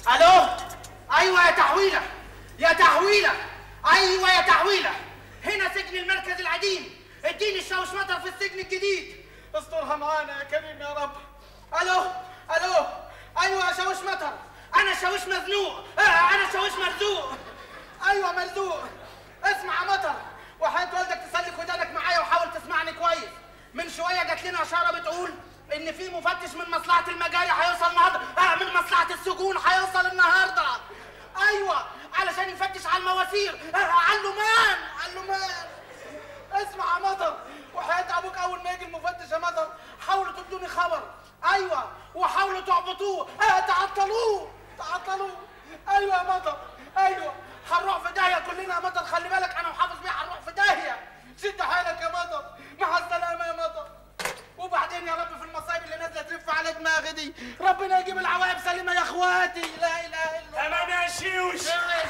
الو ايوه يا تحويله يا تحويله ايوه يا تحويله هنا سجن المركز العديم اديني الشاوش مطر في السجن الجديد استرها معانا يا كريم يا رب الو الو ايوه يا شاوش مطر انا شاوش مزنوق آه انا شاوش مرزوق ايوه مرزوق اسمع يا مطر وحياة والدك تسلك ودانك معايا وحاول تسمعني كويس من شويه جات لنا اشاره بتقول ان في مفتش من مصلحه المجاري هيوصل النهارده آه من مصلحه السجون هيوصل النهارده ايوه علشان يفتش على المواسير آه على اللومان على اللومان اسمع يا مطر وحياة ابوك اول ما يجي المفتش يا مطر حاولوا تدوني خبر ايوه وحاولوا تعبطوه آه تعطلوه تعطلوه ايوه يا مطر ايوه هنروح في داهيه كلنا يا مطر خلي بالك انا وحافظ بيه هنروح في داهيه شد حيلك يا مطر مع السلامه يا مطر وبعدين يا رب في المصايب اللي نازله تلف على دماغي دي ربنا يجيب العواقب سليمه يا اخواتي لا اله الا الله تمام يا شيوش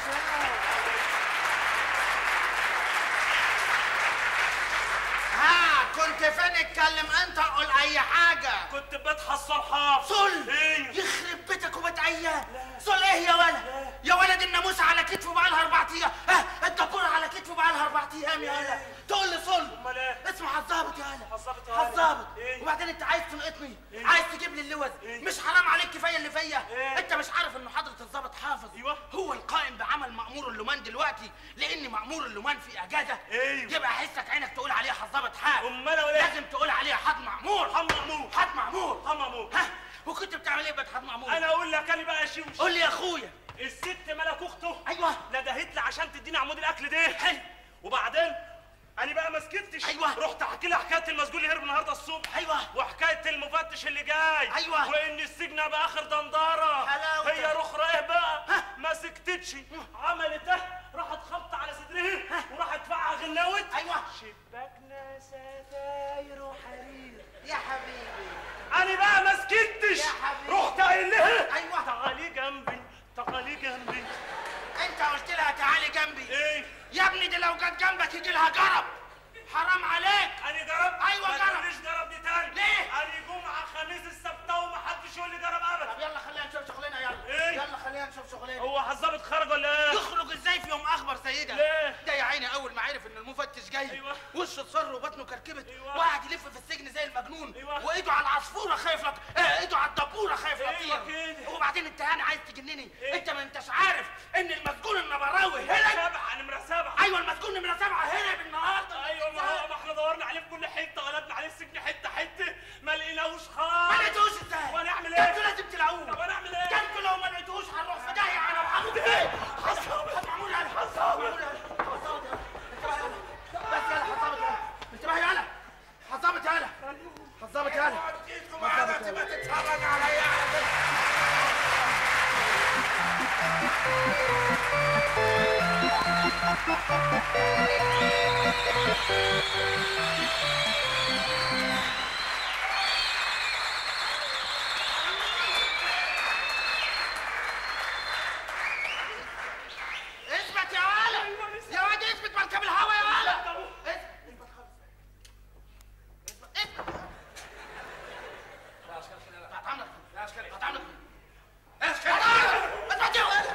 ها كنت فين اتكلم انت قول اي حاجه كنت بتحصل حافظ صل ايه يخرب بيتك وبتعيان صل ايه يا ولد يا ولد الناموسه على كتفه بقالها اربع ايام ها الدبوره على كتفه بقالها اربع ايام يا ولد تقول لي صل امال ايه اسمع الظابط يا ولد الظابط يا ولد. الظابط إيه؟ وبعدين انت عايز تنقطني إيه؟ عايز تجيب لي اللوز إيه؟ مش حرام عليك كفايه اللي فيا إيه؟ انت مش عارف انه حضره الظابط حافظ أيوة. هو القائم بعمل مأمور اللومان دلوقتي لان مأمور اللومان في اجازه أيوة. يبقى حسك عينك تقول عليه الظابط حاج امال اقول ايه لازم تقول عليه حاج مأمور حم مأمور حاج مأمور حم مأمور ها وكنت بتعمل ايه بقى حاج مأمور انا اقول لك انا بقى يا شيوش قول لي يا اخويا الست ملك اخته ايوه ندهت لي عشان تديني عمود الاكل ده حلو وبعدين انا بقى ما سكتش أيوة. رحت احكي لها حكايه المسجون اللي هرب النهارده الصبح ايوه وحكايه المفتش اللي جاي أيوة. وان السجن باخر دنداره حلاوتك. هي رخرة ايه بقى ها. ما سكتتش عملت ايه راحت خبط على صدرها وراحت فقع غنوت ايوه شباكنا ستاير وحرير يا حبيبي انا بقى ما سكتش يا حبيبي. رحت قايل لها أيوة. تعالي جنبي تعالي جنبي انت قلت لها تعالي جنبي ايه يا ابني دي لو جت جنبك يجي لها جرب حرام عليك انا جرب أيوة ما جرب. تقوليش جرب دي تاني ليه؟ انا جمعه خميس السبت ومحدش يقول لي جرب طب ابدا يلا خلينا نشوف شغلنا يلا إيه؟ يلا خلينا نشوف شغلنا هو حظابط خرج ولا ايه؟ يخرج ازاي في يوم اخبر سيدة ليه؟ ده يا عيني اول ما عرف ان المفتش جاي أيوة. وشه اتصر وبطنه كركبت أيوة. وقعد يلف في السجن زي المجنون أيوة. وايده على العصفوره خايف لط... آه ايده على الدبوره خايف أيوة لطير كده. وبعدين انت يعني عايز تجنني إيه؟ انت ما انتش عارف ان المسجون النبراوي هرب سبعه نمره سبعه ايوه المسجون نمره سبعه هرب النهارده ايوه ما هو ما احنا دورنا عليه في كل حته قلبنا عليه السجن حته حته ما لقيناهوش خالص ما لقيتوش ازاي؟ وهنعمل ده ايه؟ انتوا لازم تلاقوه طب هنعمل ايه؟ ده انتوا لو ما لقيتوش هنروح في داهيه انا وحمود ايه؟ حصل معمول يلا حصل معمول يلا حصل بس يلا حصابت يلا انتبه يلا حصابت يلا حصابت يلا حصابت يلا تتفرج عليا اثبت يا ولد يا ولد اثبت مركب الهوا يا ولد اثبت اثبت خالص اثبت اثبت هتعمل هتعمل اثبت يا ولد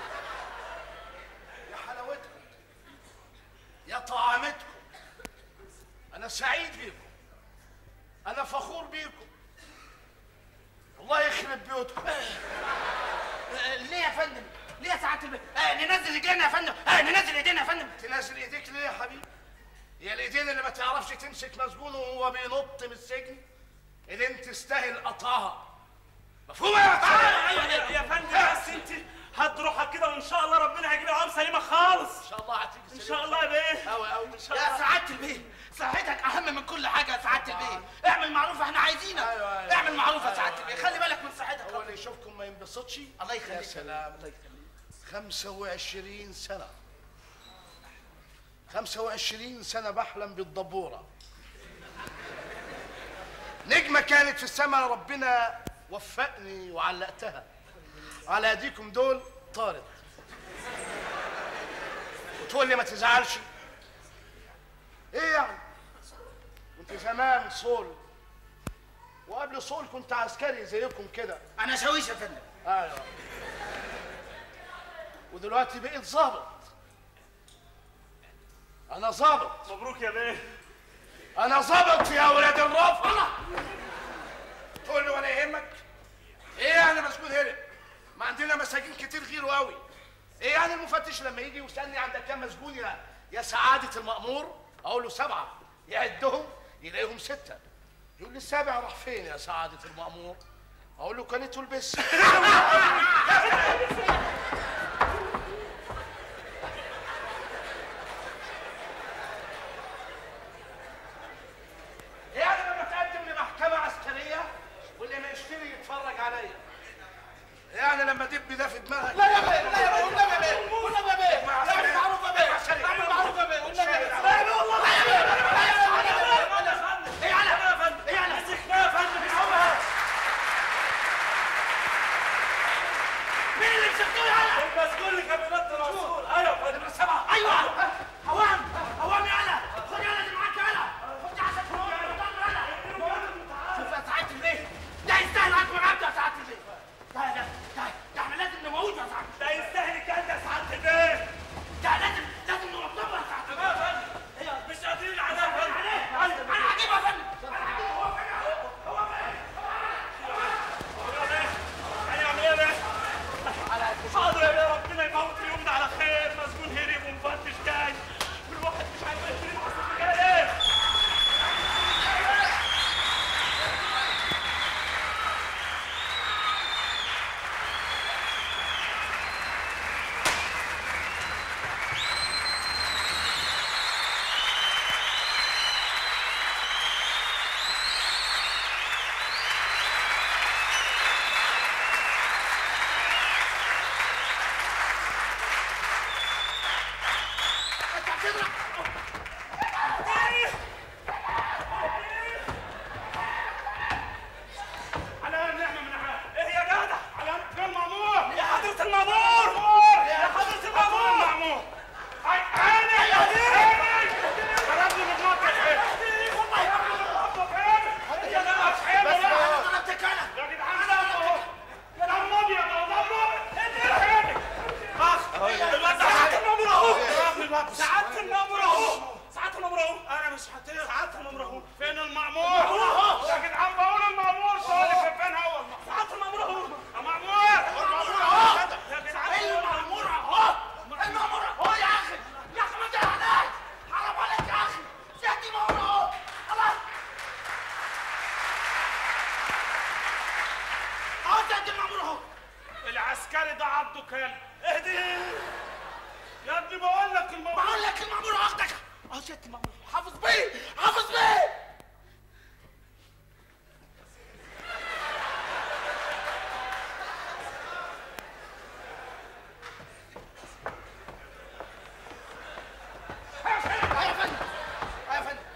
يا حلاوتكم يا طعامتكم انا سعيد بيكم انا فخور بيكم الله يخرب بيوتكم آه، ليه يا فندم؟ ليه يا سعادة البيت؟ آه ننزل ايدينا يا فندم، آه ننزل ايدينا يا فندم. تنزل ايديك ليه يا حبيبي هي الايدين اللي ما تعرفش تمسك مسجون وهو بينط من السجن ايدين تستاهل قطعها مفهوم يا ايوه ايوه يا يا فندم بس انت هتروحها كده وان شاء الله ربنا هيجيب عام سليمه خالص ان شاء الله هتيجي ان شاء الله يا بيه قوي قوي ان شاء يا الله سعادة البيت، صحتك أهم من كل حاجة يا سعادة البيت. اعمل معروف احنا عايزينك. أيوة، أيوة. اعمل معروف يا سعادة البيت، خلي بالك من صحتك. هو اللي يشوفكم ما ينبسطش الله يخليك. يا سلام الله يخليك 25 سنة 25 سنة بحلم بالدبورة نجمة كانت في السماء ربنا وفقني وعلقتها على ايديكم دول طارت وتقول لي ما تزعلش ايه يعني كنت زمان صول وقبل صول كنت عسكري زيكم كده أنا شاويش يا فندم. ايوه ودلوقتي بقيت ظابط انا ظابط مبروك يا بيه انا ظابط يا ولاد الرف الله تقول لي ولا يهمك ايه يعني مسجون هرب ما عندنا مساجين كتير غيره قوي ايه يعني المفتش لما يجي ويسالني عندك كام مسجون يا يا سعاده المامور اقول له سبعه يعدهم يلاقيهم سته يقول لي السابع راح فين يا سعاده المامور اقول له كانت تلبس يعني لما تقدم لمحكمة عسكرية واللي ما يشتري يتفرج عليا يعني لما دب ده في دماغك لا يا بيه لا يا بيه والنبي يا بيه والنبي يا بيه لا معروف يا بيه اعمل معروف يا بيه والنبي يا بيه لا يا بيه والله لا يا بيه لا يا بيه ايه على يا فندم ايه على مسكناه يا فندم يسويها مين اللي مسكتوه يا على المسجون اللي كان بينط الرسول ايوه يا فندم سبعة ايوه هوام هوام يا على خد يا على اللي معاك يا على خد عشان تروح يا على شوف يا سعادة البيه ده يستاهل اكبر عبد يا سعادة البيه ده ده ده ده احنا لازم نموته يا سعادة ده يستاهل الكلام ده يا سعاده البيه ده لازم لازم نعتبره يا سعادة تمام يا فندم مش قادرين على ده يا فندم عليه انا هجيبه يا فندم انا هجيبه هو فين هو فين هنعمل ايه يا بيه؟ حاضر يا بيه ربنا يموت اليوم ده على خير مسجون هرب ومفتش جاي والواحد مش عارف يشتري حصل كده ايه انت بتضرب على النعمة من عاد ايه يا جدع على فين المأمور يا حضرة المأمور يا حضرة المأمور المأمور انا يا دي ضربني بالنقطة والله يا ابني يا جدع صحيح بس يا انا ضربتك انا جدعان انا اهو يا دم ابيض يا دم ابيض اخ سعادة المأمور اهو سعادة المأمور اهو سعادة المأمور اهو انا مش هطير سعادة المأمور اهو فين المأمور اهو يا جدعان بقول المأمور سؤالي فين هو سعادة المأمور اهو المأمور المأمور اهو يا جدعان المأمور اهو المأمور اهو يا اخي يا اخي ما تهناش حرام عليك يا اخي سيادتي مأمور اهو خلاص اهو سيادتي المأمور اهو العسكري ده عبده كلب اهدي يا ابني بقول لك المأمور بقول لك المأمور اخدك اهو سيادتي المأمور حافظ بيه حافظ بيه أيوة يا فندم أيوة يا فندم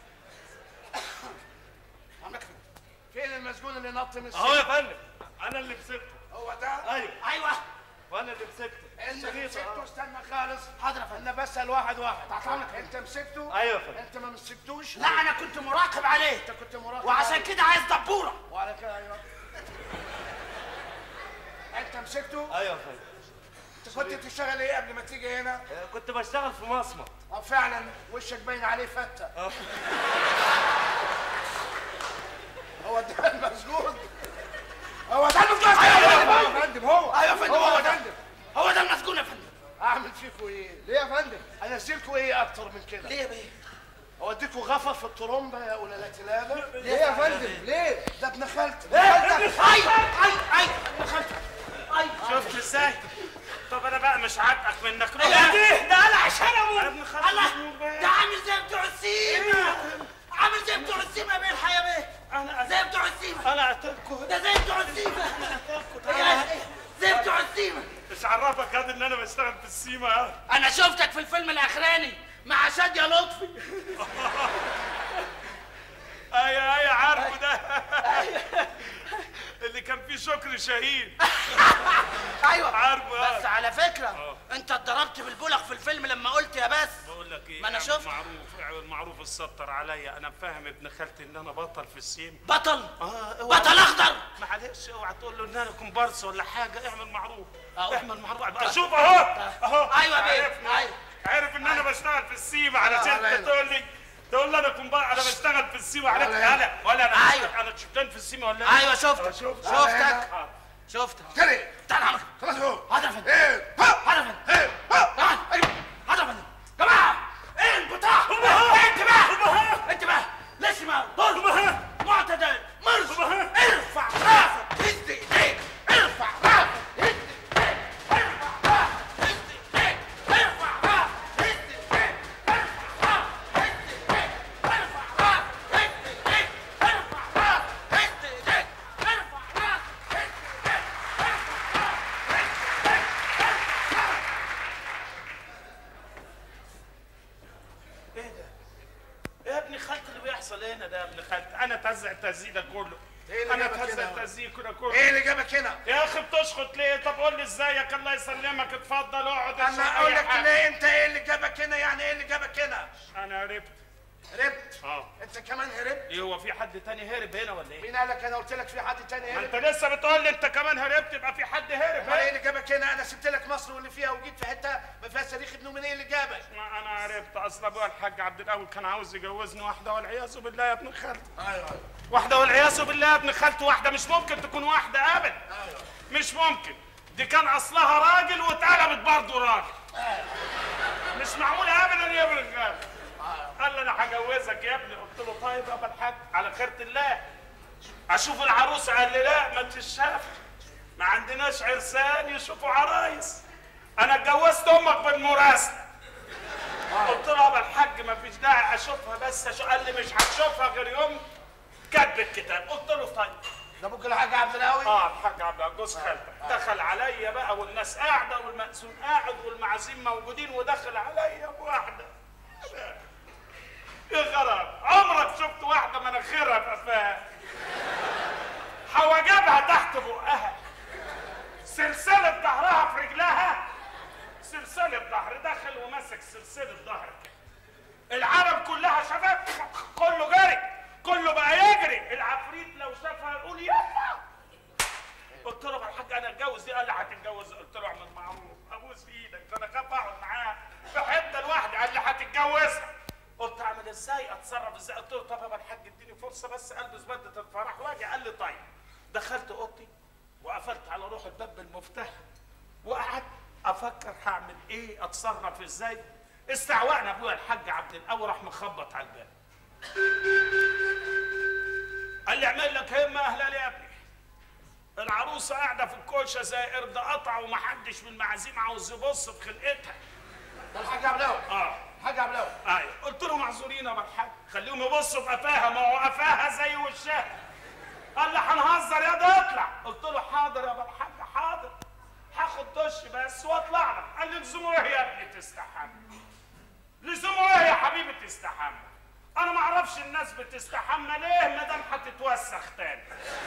عمك فين؟ فين المسجون اللي نط من اهو يا السجن فندم انا اللي مسكته هو ده ايوه ايوه وانا اللي مسكته انت شريطة، مسكته آه. استنى خالص حاضر يا فندم انا بسال واحد واحد تعال. انت مسكته ايوه يا فندم انت ما مسكتوش لا انا كنت مراقب عليه انت كنت مراقب وعشان عليه. كده عايز دبوره وعلى كده ايوه انت مسكته ايوه يا فندم انت كنت بتشتغل ايه قبل ما تيجي هنا آه، كنت بشتغل في مصمت اه فعلا وشك باين عليه فته آه. هو ده المسجون هو ده المسجون أيوة يا فندم هو ايوه يا فندم هو هو يا ده فندم هو ده المسجون يا فندم اعمل فيكوا ايه ليه يا فندم انزلكوا ايه اكتر من كده ليه يا بيه؟ اوديكوا غفا في الطرمبه يا ولالات الهبه ليه يا فندم؟ ليه ده ابن خالتي ايوه ايوه ايوه دخلت ايوه شفت ازاي؟ طب انا بقى مش عاتقك منك روح لا. دي ده انا عشان اموت الله ابن خالتي ده عامل زي بتوع السيما عامل زي بتوع السيما يا بيه الحياه بيه انا زي بتوع السيما انا قتلكوا ده زي بتوع السيما إيه، زي بتوع السيما مش عرفك هذا ان انا بشتغل في السيما ها؟ انا شفتك في الفيلم الاخراني مع شادية لطفي ايوه ايوه عارفه ده اللي كان فيه شكر شهيد ايوه عارفه، آه. بس على فكره آه. انت اتضربت بالبلغ في الفيلم لما قلت يا بس بقول لك ايه ما أنا اعمل شفت. معروف اعمل معروف السطر عليا انا فاهم ابن خالتي ان انا بطل في السيم بطل اه بطل اخضر معلش اوعى تقول له ان انا كومبارس ولا حاجه اعمل معروف أهو. اعمل معروف شوف اهو اهو أيوة يا بيه، عرفني. أيوة. عارف ان انا بشتغل في السيما علشان علينا. انت تقول لي تقول لي انا كومبارس انا بشتغل في السيما عليك علينا. انا ولا انا أيوة. انا شفتان في السيما ولا إيه؟ ايوه شفتك شفت. شفتك آه. شفتك كده تعال عمك خلاص هو هذا فندم ايه ها هذا فندم ايه ها تعال ايوه هذا فندم جماعه ايه البتاع انتباه انتباه نسمع ضرب معتدل مرش ارفع راسك هز ايديك ارفع راسك هز ايديك ارفع راسك هز ايديك ارفع راسك هز ايديك ارفع راسك هز ايديك ارفع راسك هز ايديك ارفع راسك هز ايديك ارفع راسك هز ايديك ايه ده؟ ايه يا ابن خالتي اللي بيحصل هنا ده يا ابن خالتي؟ انا اتهزق التهزيق ده كله. إيه اللي انا جابك اتهزق هنا؟ التهزيق كده كله. ايه اللي جابك هنا يا اخي بتشخط ليه؟ طب قول لي ازيك الله يسلمك اتفضل اقعد اشرب انا اقول أي لك حاجة. ليه انت ايه اللي جابك هنا يعني ايه اللي جابك هنا انا هربت. هربت اه. انت كمان هربت ايه هو في حد تاني هرب هنا ولا ايه؟ مين قال لك انا قلت لك في حد تاني ما هرب انت لسه بتقول لي انت كمان هربت يبقى في حد هرب امال ايه ها؟ اللي جابك هنا انا سبت لك مصر واللي فيها وجيت في حته ما فيهاش تاريخ ابن منين اللي جابك ما انا عرفت اصل ابويا الحاج عبد القوي كان عاوز يجوزني واحده والعياذ بالله يا ابن خالتي ايوه ايوه واحده والعياذ بالله يا ابن خالتي واحده مش ممكن تكون واحده ابدا مش ممكن دي كان اصلها راجل واتقلبت برضه راجل مش معموله ابدا يا ابن خالتي قال لي انا هجوزك يا ابني قلت له طيب يا ابو الحاج على خيره الله اشوف العروسه قال لي لا ما تشاف ما عندناش عرسان يشوفوا عرايس انا اتجوزت امك بالمراسله قلت له يا ابو الحاج ما فيش داعي اشوفها بس أشوف. قال لي مش هتشوفها غير يوم كتب الكتاب قلت له طيب ده ابوك الحاج عبد القوي اه الحاج عبد العزيز جوز خالتك دخل عليا بقى والناس قاعده والمأذون قاعد والمعازيم موجودين ودخل عليا بواحده يا غرام عمرك شفت واحده مناخيرها في قفاها حواجبها تحت بقها سلسله ظهرها في رجلها سلسله ظهر دخل وماسك سلسله ظهر كده العرب كلها شباب كله جري كله بقى يجري العفريت لو شافها يقول يلا قلت له الحاج انا اتجوز دي قال لي هتتجوز قلت له اعمل معروف ابوس في ايدك ده انا خاف اقعد معاه في حته لوحدي قال لي هتتجوزها قلت اعمل ازاي اتصرف ازاي قلت له طب يا الحاج اديني فرصه بس البس بدله الفرح واجي قال لي طيب دخلت اوضتي وقفلت على روح الباب بالمفتاح وقعدت افكر هعمل ايه اتصرف ازاي استعوأنا ابويا الحاج عبد القوي راح مخبط على الباب قال لي اعمل لك همه اهلا يا ابني العروسه قاعده في الكوشه زي قرد قطع ومحدش من المعازيم عاوز يبص في خلقتها ده الحاج عبد القوي اه الحاج عبد القوي ايوه قلت له معذورين يا ابو الحاج خليهم يبصوا في قفاها ما هو قفاها زي وشها قال لي هنهزر يا ده اطلع قلت له حاضر يا ابو الحاج حاضر هاخد دش بس واطلع لك قال لي لزومه ايه يا ابني تستحمى لزومه ايه يا حبيبي تستحمى انا ما اعرفش الناس بتستحمى ليه ما دام هتتوسخ تاني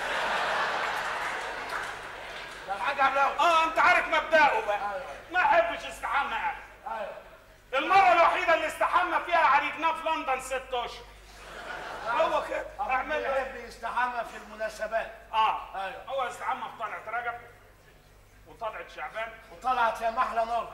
ده الحاج عبد القوي اه انت عارف مبدأه بقى ما احبش استحمى ابدا ايوه المرة الوحيدة اللي استحمى فيها عريقناه في لندن ست اشهر هو كده اعمل له ايه؟ يحب يستحمى في المناسبات اه أيوة. هو استحمى في طلعت رجب وطلعت شعبان وطلعت يا محلى نور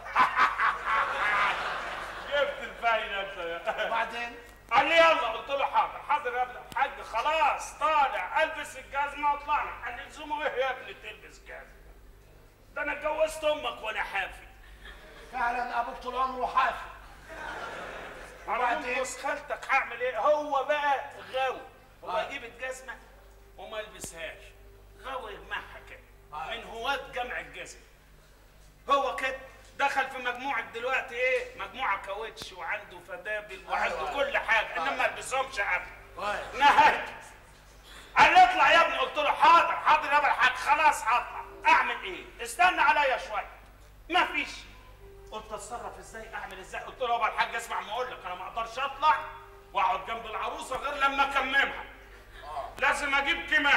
جبت الفايدة انت وبعدين قال لي يلا قلت له حاضر حاضر يا ابني الحاج خلاص طالع البس الجزمة واطلع لك قال لي لزومه ايه يا ابني تلبس جزمة ده انا اتجوزت امك وانا حافي فعلا ابوك طول عمره حافي وبعدين وبعدين؟ بص خالتك هعمل ايه هو بقى غاوي هو آه. يجيب الجزمه وما يلبسهاش غاوي يجمعها كده آه. من هواة جمع الجزم هو كده دخل في مجموعة دلوقتي ايه مجموعة كاوتش وعنده فدابل وعنده أيوة. كل حاجة انما ما يلبسهمش ابدا طيب نهاية قال لي اطلع يا ابني قلت له حاضر حاضر يا ابني الحاج خلاص هطلع اعمل ايه استنى عليا شويه ما فيش قلت اتصرف ازاي اعمل ازاي قلت له يا ابو الحاج اسمع ما اقول لك انا ما اقدرش اطلع واقعد جنب العروسه غير لما اكممها لازم اجيب كمام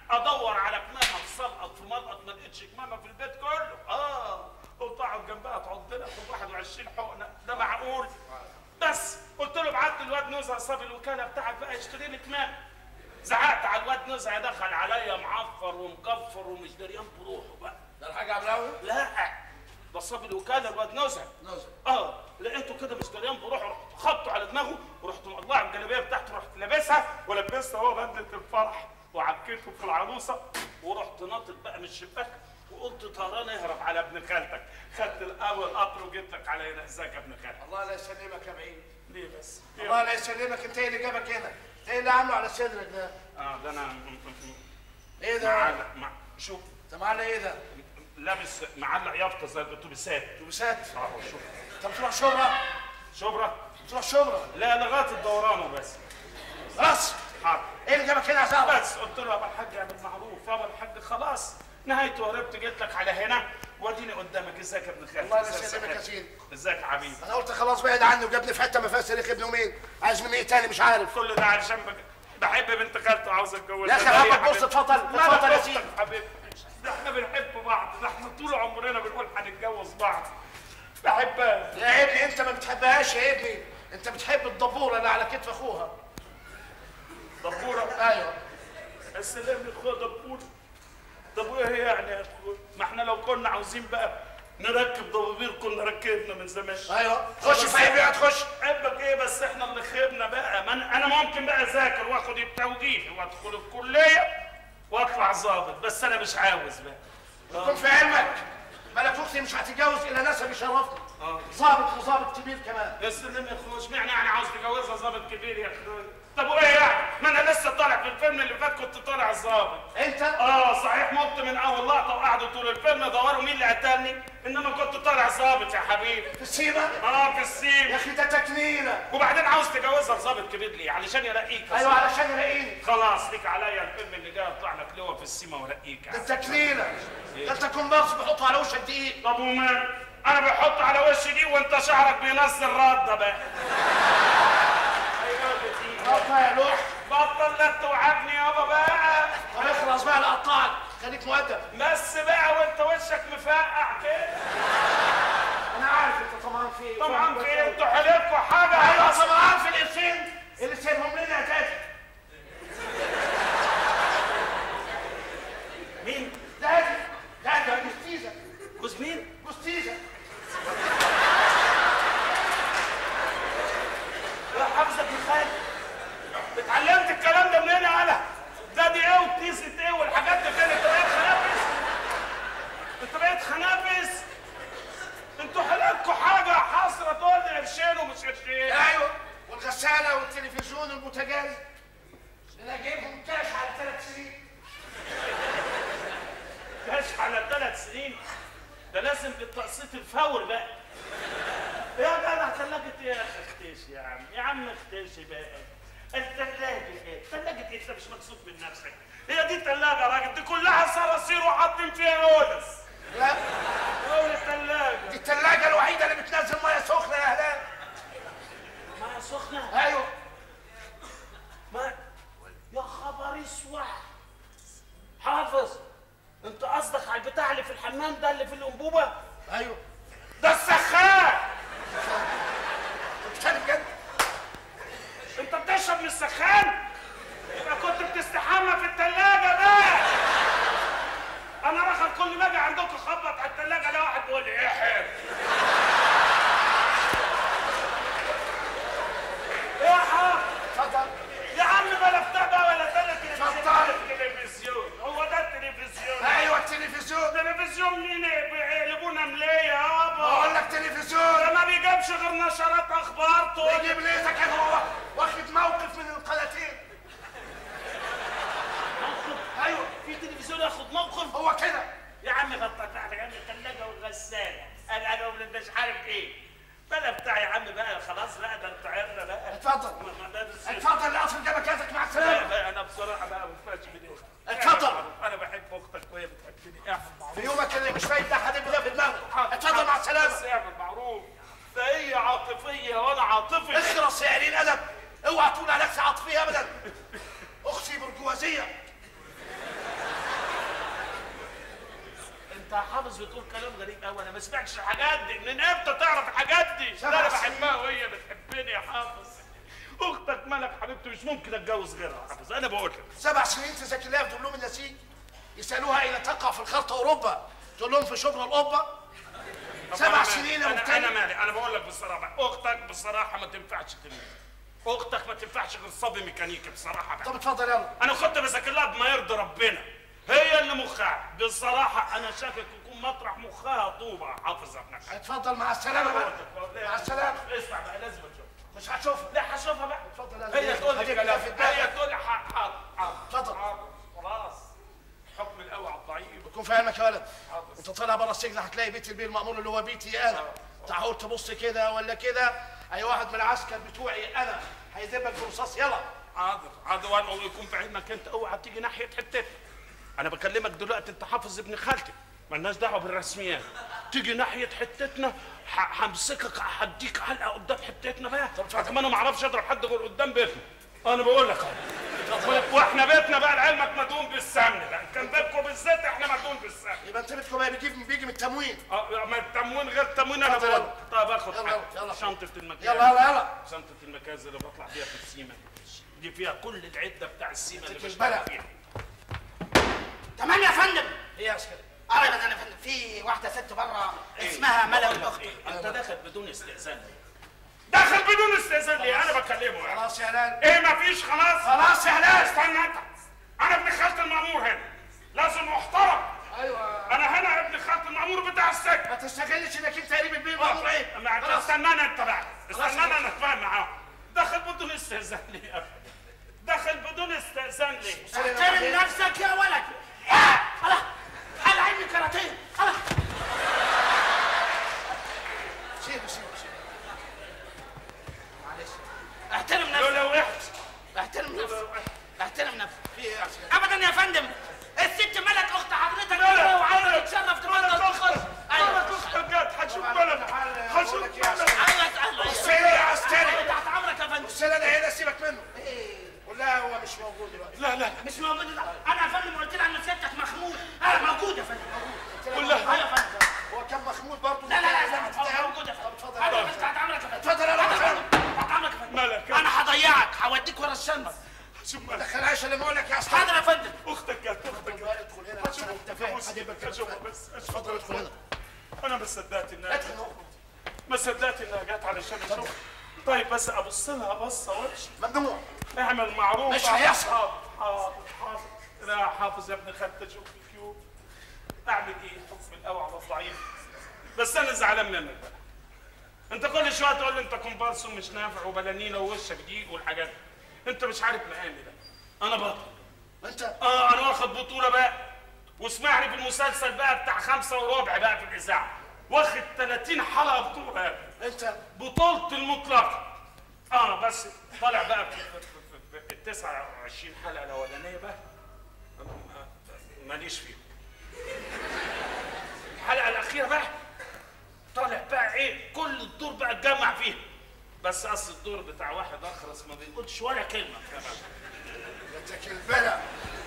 ادور على كمامه تسقط في ملقط ما لقيتش كمامه في البيت كله اه قلت اقعد جنبها تحط لها في 21 حقنه ده معقول بس قلت له ابعت لي الواد نزهه صاب الوكاله بتاعك بقى يشتري لي كمامه زعقت على الواد نزهه دخل عليا معفر ومكفر ومش دريان بروحه بقى ده الحاج عبلاوي لا ده صاب الوكاله الواد نزهه نزهة. اه لقيته كده مش دريان بروحه رحت خبطه على دماغه ورحت مقلع الجلابيه بتاعته رحت لابسها ولبستها هو بدله الفرح وعكيته في العروسه ورحت ناطط بقى من الشباك وقلت طيران اهرب على ابن خالتك خدت الاول قطر وجبت لك على هنا ازيك يا ابن خالتك الله لا يسلمك يا بعيد ليه بس؟ الله لا يسلمك انت ايه اللي جابك هنا؟ انت ايه اللي عامله على صدرك ده؟ اه ده انا ايه ده؟ معلق مع شوف انت معلق ايه ده؟ لابس معلق يافطه زي الاتوبيسات اتوبيسات اه شوف انت بتروح شبرا؟ شبرا بتروح شبرا لا لغايه الدوران وبس خلاص حاضر ايه اللي جابك هنا يا صاحبي؟ بس قلت له يا ابو الحاج اعمل معروف يا ابو الحاج خلاص نهايته هربت جيت لك على هنا واديني قدامك ازيك يا ابن خالتي الله ازيك يسلمك يا صاحبي؟ سيدي. ازيك يا حبيبي انا قلت خلاص بعد عني وجابني في حته ما فيهاش تاريخ ابن يومين عايز مني ايه تاني مش عارف كل ده علشان بك- بحب بنت خالته وعاوز اتجوزها يا أخي ده ليه حبك بص حبيبي؟ اتفضل، ما اتفضل يا أنا سيدي. أختك حبيبي ده احنا بنحب بعض ده احنا طول عمرنا بنقول هنتجوز بعض بحبها يا ابني انت ما بتحبهاش يا ابني انت بتحب الدبوره اللي على كتف اخوها دبوره ايوه السلام يا اخويا دبور طب وايه يعني يا اخويا ما احنا لو كنا عاوزين بقى نركب دبابير كنا ركبنا من زمان ايوه خش في اي بيئه تخش حبك ايه بس احنا اللي خيبنا بقى ما انا أنا ممكن بقى اذاكر واخد التوجيه وادخل الكليه واطلع ظابط بس انا مش عاوز بقى كن في علمك ملك اختي مش هتتجوز الا نسب يشرفني اه ظابط وظابط كبير كمان يا سلام يا اخويا اشمعنى يعني عاوز تجوزها ظابط كبير يا اخويا طب وايه يعني ما انا لسه طالع في الفيلم اللي فات كنت طالع ظابط انت اه صحيح مت من اول لقطه وقعدوا طول الفيلم يدوروا مين اللي قتلني انما كنت طالع ظابط يا حبيبي في السيما اه في يا السيم اخي ده تكنينه وبعدين عاوز تجوزها ظابط كبير ليه علشان يلاقيك يا ايوه صاحبي. علشان يلاقيني خلاص ليك عليا الفيلم اللي جاي اطلع لك لواء في السيما وارقيك ده التكنينه ده انت كومبارس بيحطوا على وشك دقيق طب ومال انا بحط على وشي دي وانت شعرك بينزل رده بقى ايوه دي رفع يا لوح بطل لا توعدني يابا بقى طب اخلص بقى لقطعك خليك مؤدب بس بقى وانت وشك مفقع كده انا عارف انت طمعان في ايه طبعا في إيه؟ انتوا حلفكوا حاجه ايوه طمعان في القرشين اللي سايبهم لنا يا تاجر مين؟ تاجر تاجر جوستيزا جوز مين؟ جوستيزا يا حافظة ابن خالد اتعلمت الكلام ده منين يا انا؟ ده دي ايه وكيسة ايه والحاجات دي فين؟ انت بقيت خنافس؟ انت بقيت خنافس؟ انتوا حلقكوا حاجة حاصرة تقول لي قرشين ومش قرشين ايوه والغساله والتلفزيون والبوتاجاز انا جايبهم كاش على ثلاث سنين كاش على ثلاث سنين ده لازم بالتقسيط الفور بقى يا جدع ثلاجة ايه يا اخي اختشي يا عم يا عم اختشي بقى الثلاجة ايه؟ الثلاجة ايه؟ انت مش مكسوف من نفسك هي دي ثلاجة يا راجل دي كلها صراصير وحاطين فيها يونس لا اول الثلاجة دي الثلاجه الوحيده اللي بتنزل ميه سخنه يا اهلان ما سخنة ايوه ما يا خبر اسود حافظ انت قصدك على البتاع اللي في الحمام ده اللي في الانبوبة ايوه ده السخان بتتكلم بجد انت بتشرب من السخان يبقى كنت بتستحمى في التلاجة بقى انا رخل كل ما اجي عندكم خبط على التلاجة لا واحد بيقول لي ايه حلو ايه يا حاج اتفضل يا عم بلا بتاع بقى ولا تاني تلفزيون اتفضل. التلفزيون هو ده التلفزيون ايوه التلفزيون تلفزيون مين بيقلبونا مليه يابا بقول لك تلفزيون ده ما بيجيبش غير نشرات اخبار تقول يجيب ليتك كده هو واخد موقف من القناتين ايوه في تلفزيون ياخد موقف هو كده يا عم غطت على جنب الثلاجه والغساله انا انا مش عارف ايه بلا بتاع يا عم بقى خلاص بقى ده انت عرنا بقى اتفضل ما- ما ده بس- اتفضل القطر جابك ياتك مع لا السلامه بقى انا بصراحه بقى ما ينفعش بدي اتفضل. انا بحب اختك وهي بتحبني اعمل معروف في يومك اللي مش فايت ده حد ده في دماغك اتفضل مع بس السلامه اعمل معروف فهي عاطفيه وانا عاطفي اخرس يا قليل ادب اوعى تقول عليك عاطفيه ابدا اختي برجوازيه حافظ بتقول كلام غريب قوي انا ما سمعتش الحاجات دي من امتى تعرف الحاجات دي ده انا سبع سنين. بحبها وهي بتحبني يا حافظ اختك ملك حبيبتي مش ممكن اتجوز غيرها يا حافظ انا بقول لك سبع سنين تذاكر لها في دبلوم النسيج يسالوها اين تقع في الخارطه اوروبا تقول لهم في شبرا القبه طب سبع أنا سنين يا مالي؟ انا مبتدئ. انا مالي انا بقول لك بصراحه اختك بصراحه ما تنفعش تلميذ اختك ما تنفعش غير صبي ميكانيكي بصراحه بقى. طب اتفضل يلا انا كنت بذاكر لها بما يرضي ربنا هي اللي مخها بصراحه انا شاكك يكون مطرح مخها طوبه يا حافظ يا ابن الحاج. اتفضل مع السلامه بقى مع السلامه اسمع بقى لازم اشوف مش هتشوفها لا هشوفها بقى اتفضل يلا. هي تقول لي هجيب كلام لها في دماغك. هي تقول لي حاضر حاضر حاضر اتفضل. حاضر. خلاص حكم القوي على الضعيف يكون في علمك يا ولد انت طالع بره السجن هتلاقي بيت البير المأمور اللي هو بيتي انا تعال تبص كده ولا كده اي واحد من العسكر بتوعي انا هيذبك برصاص يلا حاضر حاضر وانا يكون في علمك انت اوعى تيجي ناحيه حتتي انا بكلمك دلوقتي انت حافظ ابن خالتي مالناش دعوه بالرسميات تيجي ناحيه حتتنا ح- همسكك هديك علقه قدام حتتنا بقى طب انا ما اعرفش اضرب حد غير قدام بيتنا انا بقول لك اهو واحنا بيتنا بقى لعلمك مدهون بالسمن بقى كان بيتكم بالذات احنا مدهون بالسمن يبقى انت بيتكم بقى بيجي بيجي من التموين اه ما التموين غير التموين انا اتفضل بقول يلا. طب اخد يلا، حاجة. يلا. شنطه المكان يلا يلا يلا شنطة المكاز اللي بطلع فيها في السيما دي فيها كل العدة بتاع السيما اللي ست بشتغل البلد. فيها تمام يا فندم ايه يا عسكري اه يا يا فندم في واحده ست بره اسمها ملك بقول لك الاخت إيه، انت داخل بدون استئذان داخل بدون استئذان ليه انا بكلمه يعني خلاص يا هلال ايه مفيش خلاص خلاص يا هلال استنى انت انا ابن خالة المأمور هنا لازم محترم ايوه انا هنا ابن خالة المأمور بتاع السجن ما تستغلش انك انت قريب البير المأمور ايه ما خلاص. استناني انت بقى استناني خلاص. انا اتفاهم معاهم داخل بدون استئذان ليه يا أخي؟ داخل بدون استئذان ليه احترم نفسك يا ولد يا الله على عيني كاراتيه الله سيبه سيبه سيبه معلش احترم لو نفسك لو وحش احترم نفسك احترم نفسك في ايه يا عسكري ابدا يا فندم الست ملك اخت حضرتك لا، لا، وعايزه لا. تتشرف تتفضل تخش انا كنت جد هشوف بلد هشوف بلد ايوه اهلا بص لي يا عسكري تحت امرك يا فندم بص لي انا هنا سيبك منه قول لها هو مش موجود دلوقتي لا لا مش موجود لا. انا يا فندم قلت لها ان سيادتك مخمود انا موجود يا فندم موجود قول لها. ايوه يا فندم هو كان مخمود برضه لا لا لا لازم لا تتهم. موجود يا طب فندم اتفضل انا يا بس تحت امرك يا فندم اتفضل يا تحت فندم. امرك تحت امرك يا فندم مالك انا هضيعك هوديك ورا الشمس شوف مالك دخل عايشه اللي بقول لك يا عسكري حاضر يا فندم اختك جت اختك جت ادخل هنا عشان انت فاهم هجيبك كده. اشوفها بس اتفضل ادخل هنا انا ما صدقت انها ادخل ما صدقت انها جت علشان اشوفها طيب بس ابص لها بصه وحشه ممنوع اعمل معروف مش هيحصل. حاضر حاضر حاضر لا حافظ يا ابن خالتي اشوف الكيوب اعمل ايه حكم القوي على الضعيف بس انا زعلان منك بقى انت كل شويه تقول لي انت كومبارس ومش نافع وبلانينا ووشك ضيق والحاجات دي انت مش عارف مقامي ده انا بطل انت اه انا واخد بطوله بقى واسمعني في المسلسل بقى بتاع خمسة وربع بقى في الاذاعه واخد 30 حلقه بطوله بقى. انت بطولة المطلقة اه بس طالع بقى في, في, في, في, في ال 29 حلقة الأولانية بقى أنا ما- ماليش فيهم الحلقة الأخيرة بقى طالع بقى إيه كل الدور بقى اتجمع فيها بس أصل الدور بتاع واحد أخرس ما بيقولش ولا كلمة كمان انت كلبلة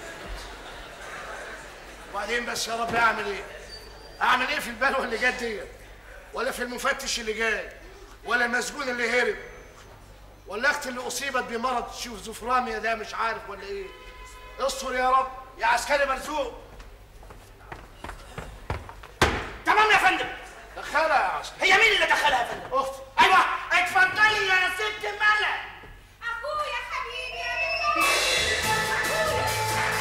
وبعدين بس يا رب اعمل ايه؟ اعمل ايه في البلوه اللي جت دي؟ ولا في المفتش اللي جاي؟ ولا المسجون اللي هرب؟ ولا اختي اللي اصيبت بمرض شيزوفرانيا ده مش عارف ولا ايه؟ استر يا رب يا عسكري مرزوق تمام يا فندم دخلها يا عسكري هي مين اللي دخلها يا فندم اختي ايوه اتفضلي يا ست ملك اخويا حبيبي يا بنت اخويا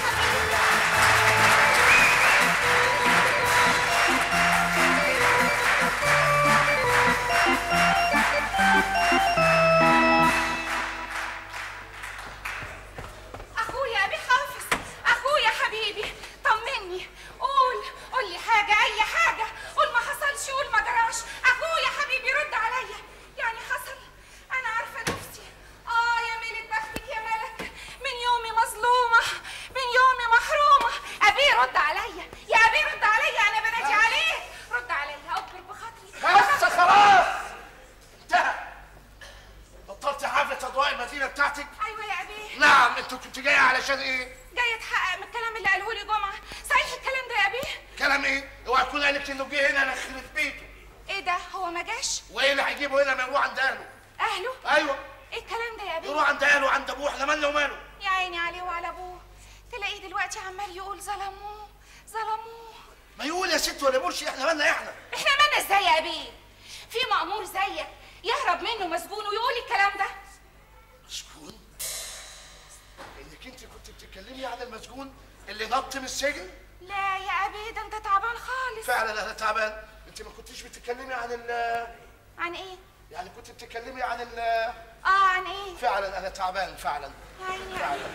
اخويا ابي حافظ اخويا حبيبي طمني قول قول لي حاجه اي حاجه قول ما حصلش قول ما جراش اخويا حبيبي رد عليا يعني حصل انا عارفه نفسي اه يا ميلة بختك يا ملك من يومي مظلومه من يومي محرومه ابي رد عليا يا ابي رد عليا انا بنادي عليه رد عليا اكبر بخاطري بس خلاص انتهى بطلت حفلة اضواء المدينة بتاعتك؟ ايوه يا ابي نعم انت كنت جاية علشان ايه؟ جاي اتحقق من الكلام اللي قاله لي جمعه صحيح الكلام ده يا ابي كلام ايه؟ اوعى تكون مالك انه جه هنا انا خرب بيته ايه ده هو ما جاش وايه اللي هيجيبه هنا ما يروح عند اهله اهله ايوه ايه الكلام ده يا بيه يروح عند اهله عند ابوه احنا مالنا وماله يا عيني عليه وعلى ابوه تلاقيه دلوقتي عمال يقول ظلموه ظلموه ما يقول يا ست ولا يقولش احنا مالنا احنا احنا مالنا ازاي يا بيه في مأمور زيك يهرب منه مسجون ويقول الكلام ده مسجون انك انت كنت بتتكلمي عن المسجون اللي نط من السجن لا يا ابي ده انت تعبان خالص فعلا انا تعبان انت ما كنتيش بتتكلمي عن ال عن ايه يعني كنت بتتكلمي عن ال اه عن ايه فعلا انا تعبان فعلا يا عيني يا أبي.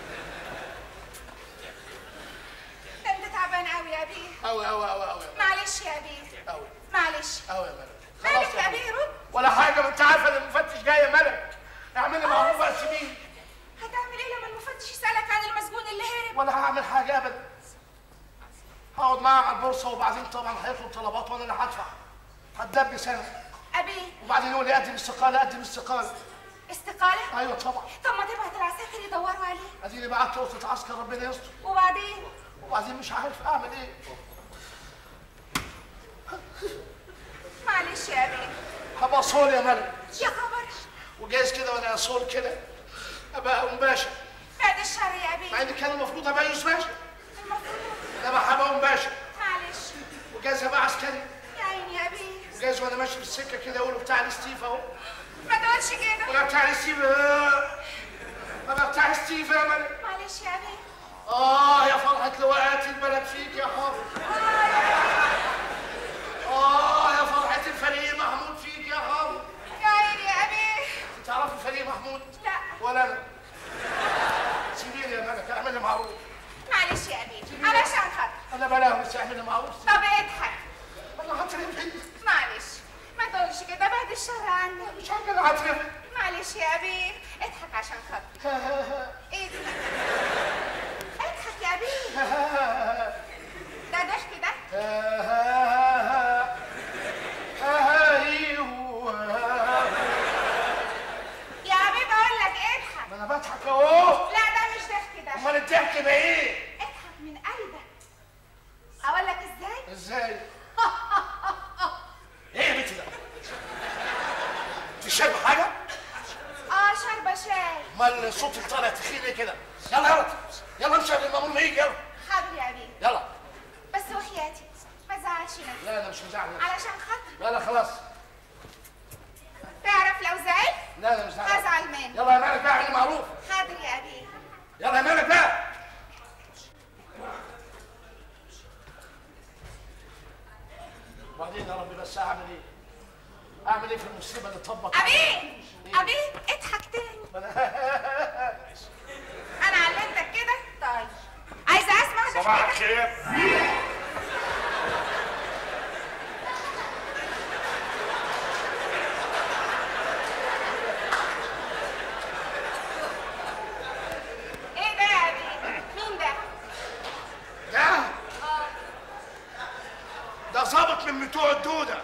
ده انت تعبان قوي يا بيه اوي اوي اوي اوي معلش يا بيه اوي معلش اوي يا ملك مالك خلاص يا يا بيه رد ولا حاجه ما انت عارفه ان المفتش جاي يا ملك اعملي معروف بقى سيبيني هتعمل ايه لما المفتش يسألك عن المسجون اللي هرب ولا هعمل حاجه ابدا هقعد معاه على البورصه وبعدين طبعا هيطلب طلبات وانا اللي هدفع هتدبس انا ابي وبعدين يقول لي قدم استقاله قدم استقاله استقالة ايوه طبعا طب ما تبعت العساكر يدوروا عليه اديني بعت وقت عسكر ربنا يستر وبعدين وبعدين مش عارف اعمل ايه معلش يا بيه هبقى صول يا ملك يا خبر وجايز كده وانا صول كده ابقى ام باشا بعد الشر يا بيه مع ان كان المفروض ابقى يوسف باشا المفروض انما هبقى ام باشا معلش وجايز ابقى عسكري يا عيني يا بيه وجايز وانا ماشي في السكه كده يقولوا بتاع الاستيف اهو ما تقولش كده ولا بتاع الاستيف آه. ابقى بتاع الاستيف يا ملك معلش يا بيه آه يا فرحة لواءات البلد فيك يا حافظ آه يا فرحة الفريق محمود فيك يا حافظ يا عيني يا بيه تعرفي الفريق محمود؟ لا ولا أنا سيبيني يا ملك اعملي معروف معلش يا بيه علشان خاطر أنا بلاوي اعملي معروف طب اضحك أنا هترفد معلش ما تقولش كده بعد الشر عني مش عارف أنا هترفد معلش يا بيه اضحك عشان خاطري اضحك اضحك يا بيه ده ضحك ده يا بيه بقول لك اضحك ما أنا بضحك أهو لا ده مش ضحك ده أمال الضحك ده إيه؟ اضحك من قلبك اقول لك ازاي إزاي؟ إيه يا بنتي ده؟ أنت شاربة حاجة؟ اه شاربه شاي امال الصوت اللي طالع تخين ايه كده يلا يلا يلا امشي قبل المأمون ما يجي يلا حاضر يا بيه يلا بس وحياتي ما تزعلش نفسك لا انا مش مزعل نفسي. علشان خاطري لا لا خلاص تعرف لو زعلت لا انا مش زعلان هزعل منك يلا يا مالك بقى اعمل معروف حاضر يا بيه يلا يا مالك بقى وبعدين يا ربي بس اعمل ايه؟ اعمل ايه في المصيبه اللي طبق ابي ابي اضحك تاني انا علمتك كده طيب عايزه اسمع صباح ضحكتك الخير ايه ده يا ابي مين ده ده اه ده ظابط من بتوع الدوده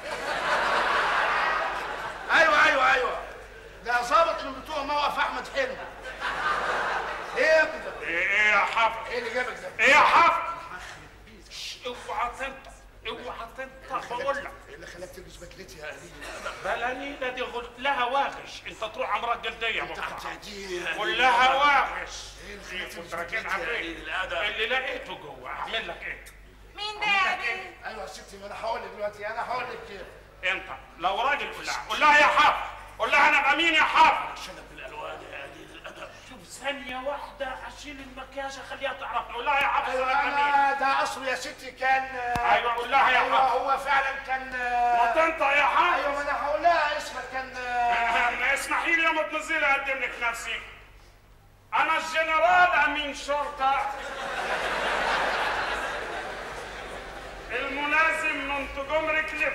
ايوه ايوه ايوه ده ظابط من بتوع موقف احمد حلمي ايه يا ابني ده؟ ايه ايه يا حافظ ايه اللي جابك ده؟ ايه يا حافظ شش، اوعى تنطق اوعى تنطق بقول لك ايه اللي خلاك تلبس بدلتي يا قليل؟ بلانينا دي قلت لها واغش انت تروح امراض جلديه انت بكره هتعديني يا قول قليل. لها واغش ايه اللي إيه، خلاك كنت تلبس راكنها بدلتي يا فين قليل الادب؟ اللي لقيته جوه اعمل لك ايه مين ده يا ابي ايوه يا ستي ما انا هقول لك دلوقتي انا هقول لك كيف انت لو راجل قول لها قول لها يا حافظ قول لها انا ابقى مين يا حافظ شنب بالالوان يا قليل الادب شوف ثانية واحدة أشيل المكياج أخليها تعرفني قول لها يا حافظ ايوه أنا أبقى مين انا ده اصله يا ستي كان أيوة قول لها يا ايوه حافظ هو فعلا كان ما تنطق يا حافظ ايوه ما انا هقول لها اسمك كان ما اسمحي لي يا متنزل اقدم لك نفسي انا الجنرال امين شرطه الملازم من تجمر كليف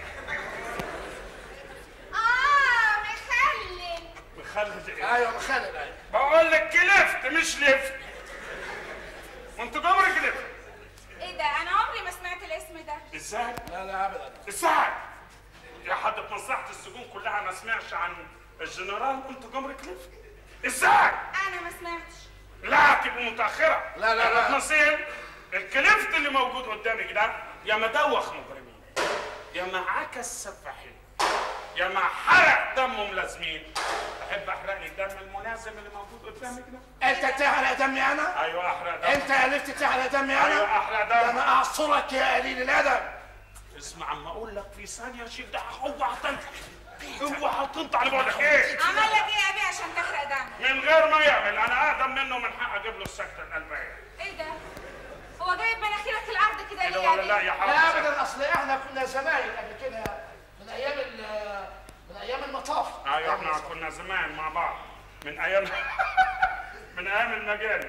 اه مخلل مخلد ايه ايوه مخالد ايوه بقول لك كلفت مش لفت من تجمر كليف ايه ده انا عمري ما سمعت الاسم ده ازاي لا لا ابدا ازاي يا حد في مصلحه السجون كلها ما سمعش عن الجنرال من تجمر كليف ازاي انا ما سمعتش لا تبقى متاخره لا، لا، لا. نصير الكلفت اللي موجود قدامك ده يا مدوخ مجرمين يا ما عكس سفاحين يا ما حرق دم ملازمين احب احرق لي الدم الملازم اللي موجود قدامك ده انت تحرق دمي انا ايوه احرق دم انت عرفت تحرق دمي انا ايوه احرق ده دم انا اعصرك يا قليل الادب اسمع عم اقول لك في ثانيه شيل ده اوعى تنطع اوعى تنطع على بعدك ايه عمل لك ايه يا ابي عشان تحرق دم من غير ما يعمل انا اقدم منه من حق اجيب له السكته القلبيه ايه ده هو جايب مناخيرك الارض كده كده ليه يا ولا لا أبي؟ يا لا حافظ ابدا اصل احنا كنا زمايل قبل كده من ايام ال- من ايام المطاف ايوه احنا كنا زمان مع بعض من ايام من ايام المجاري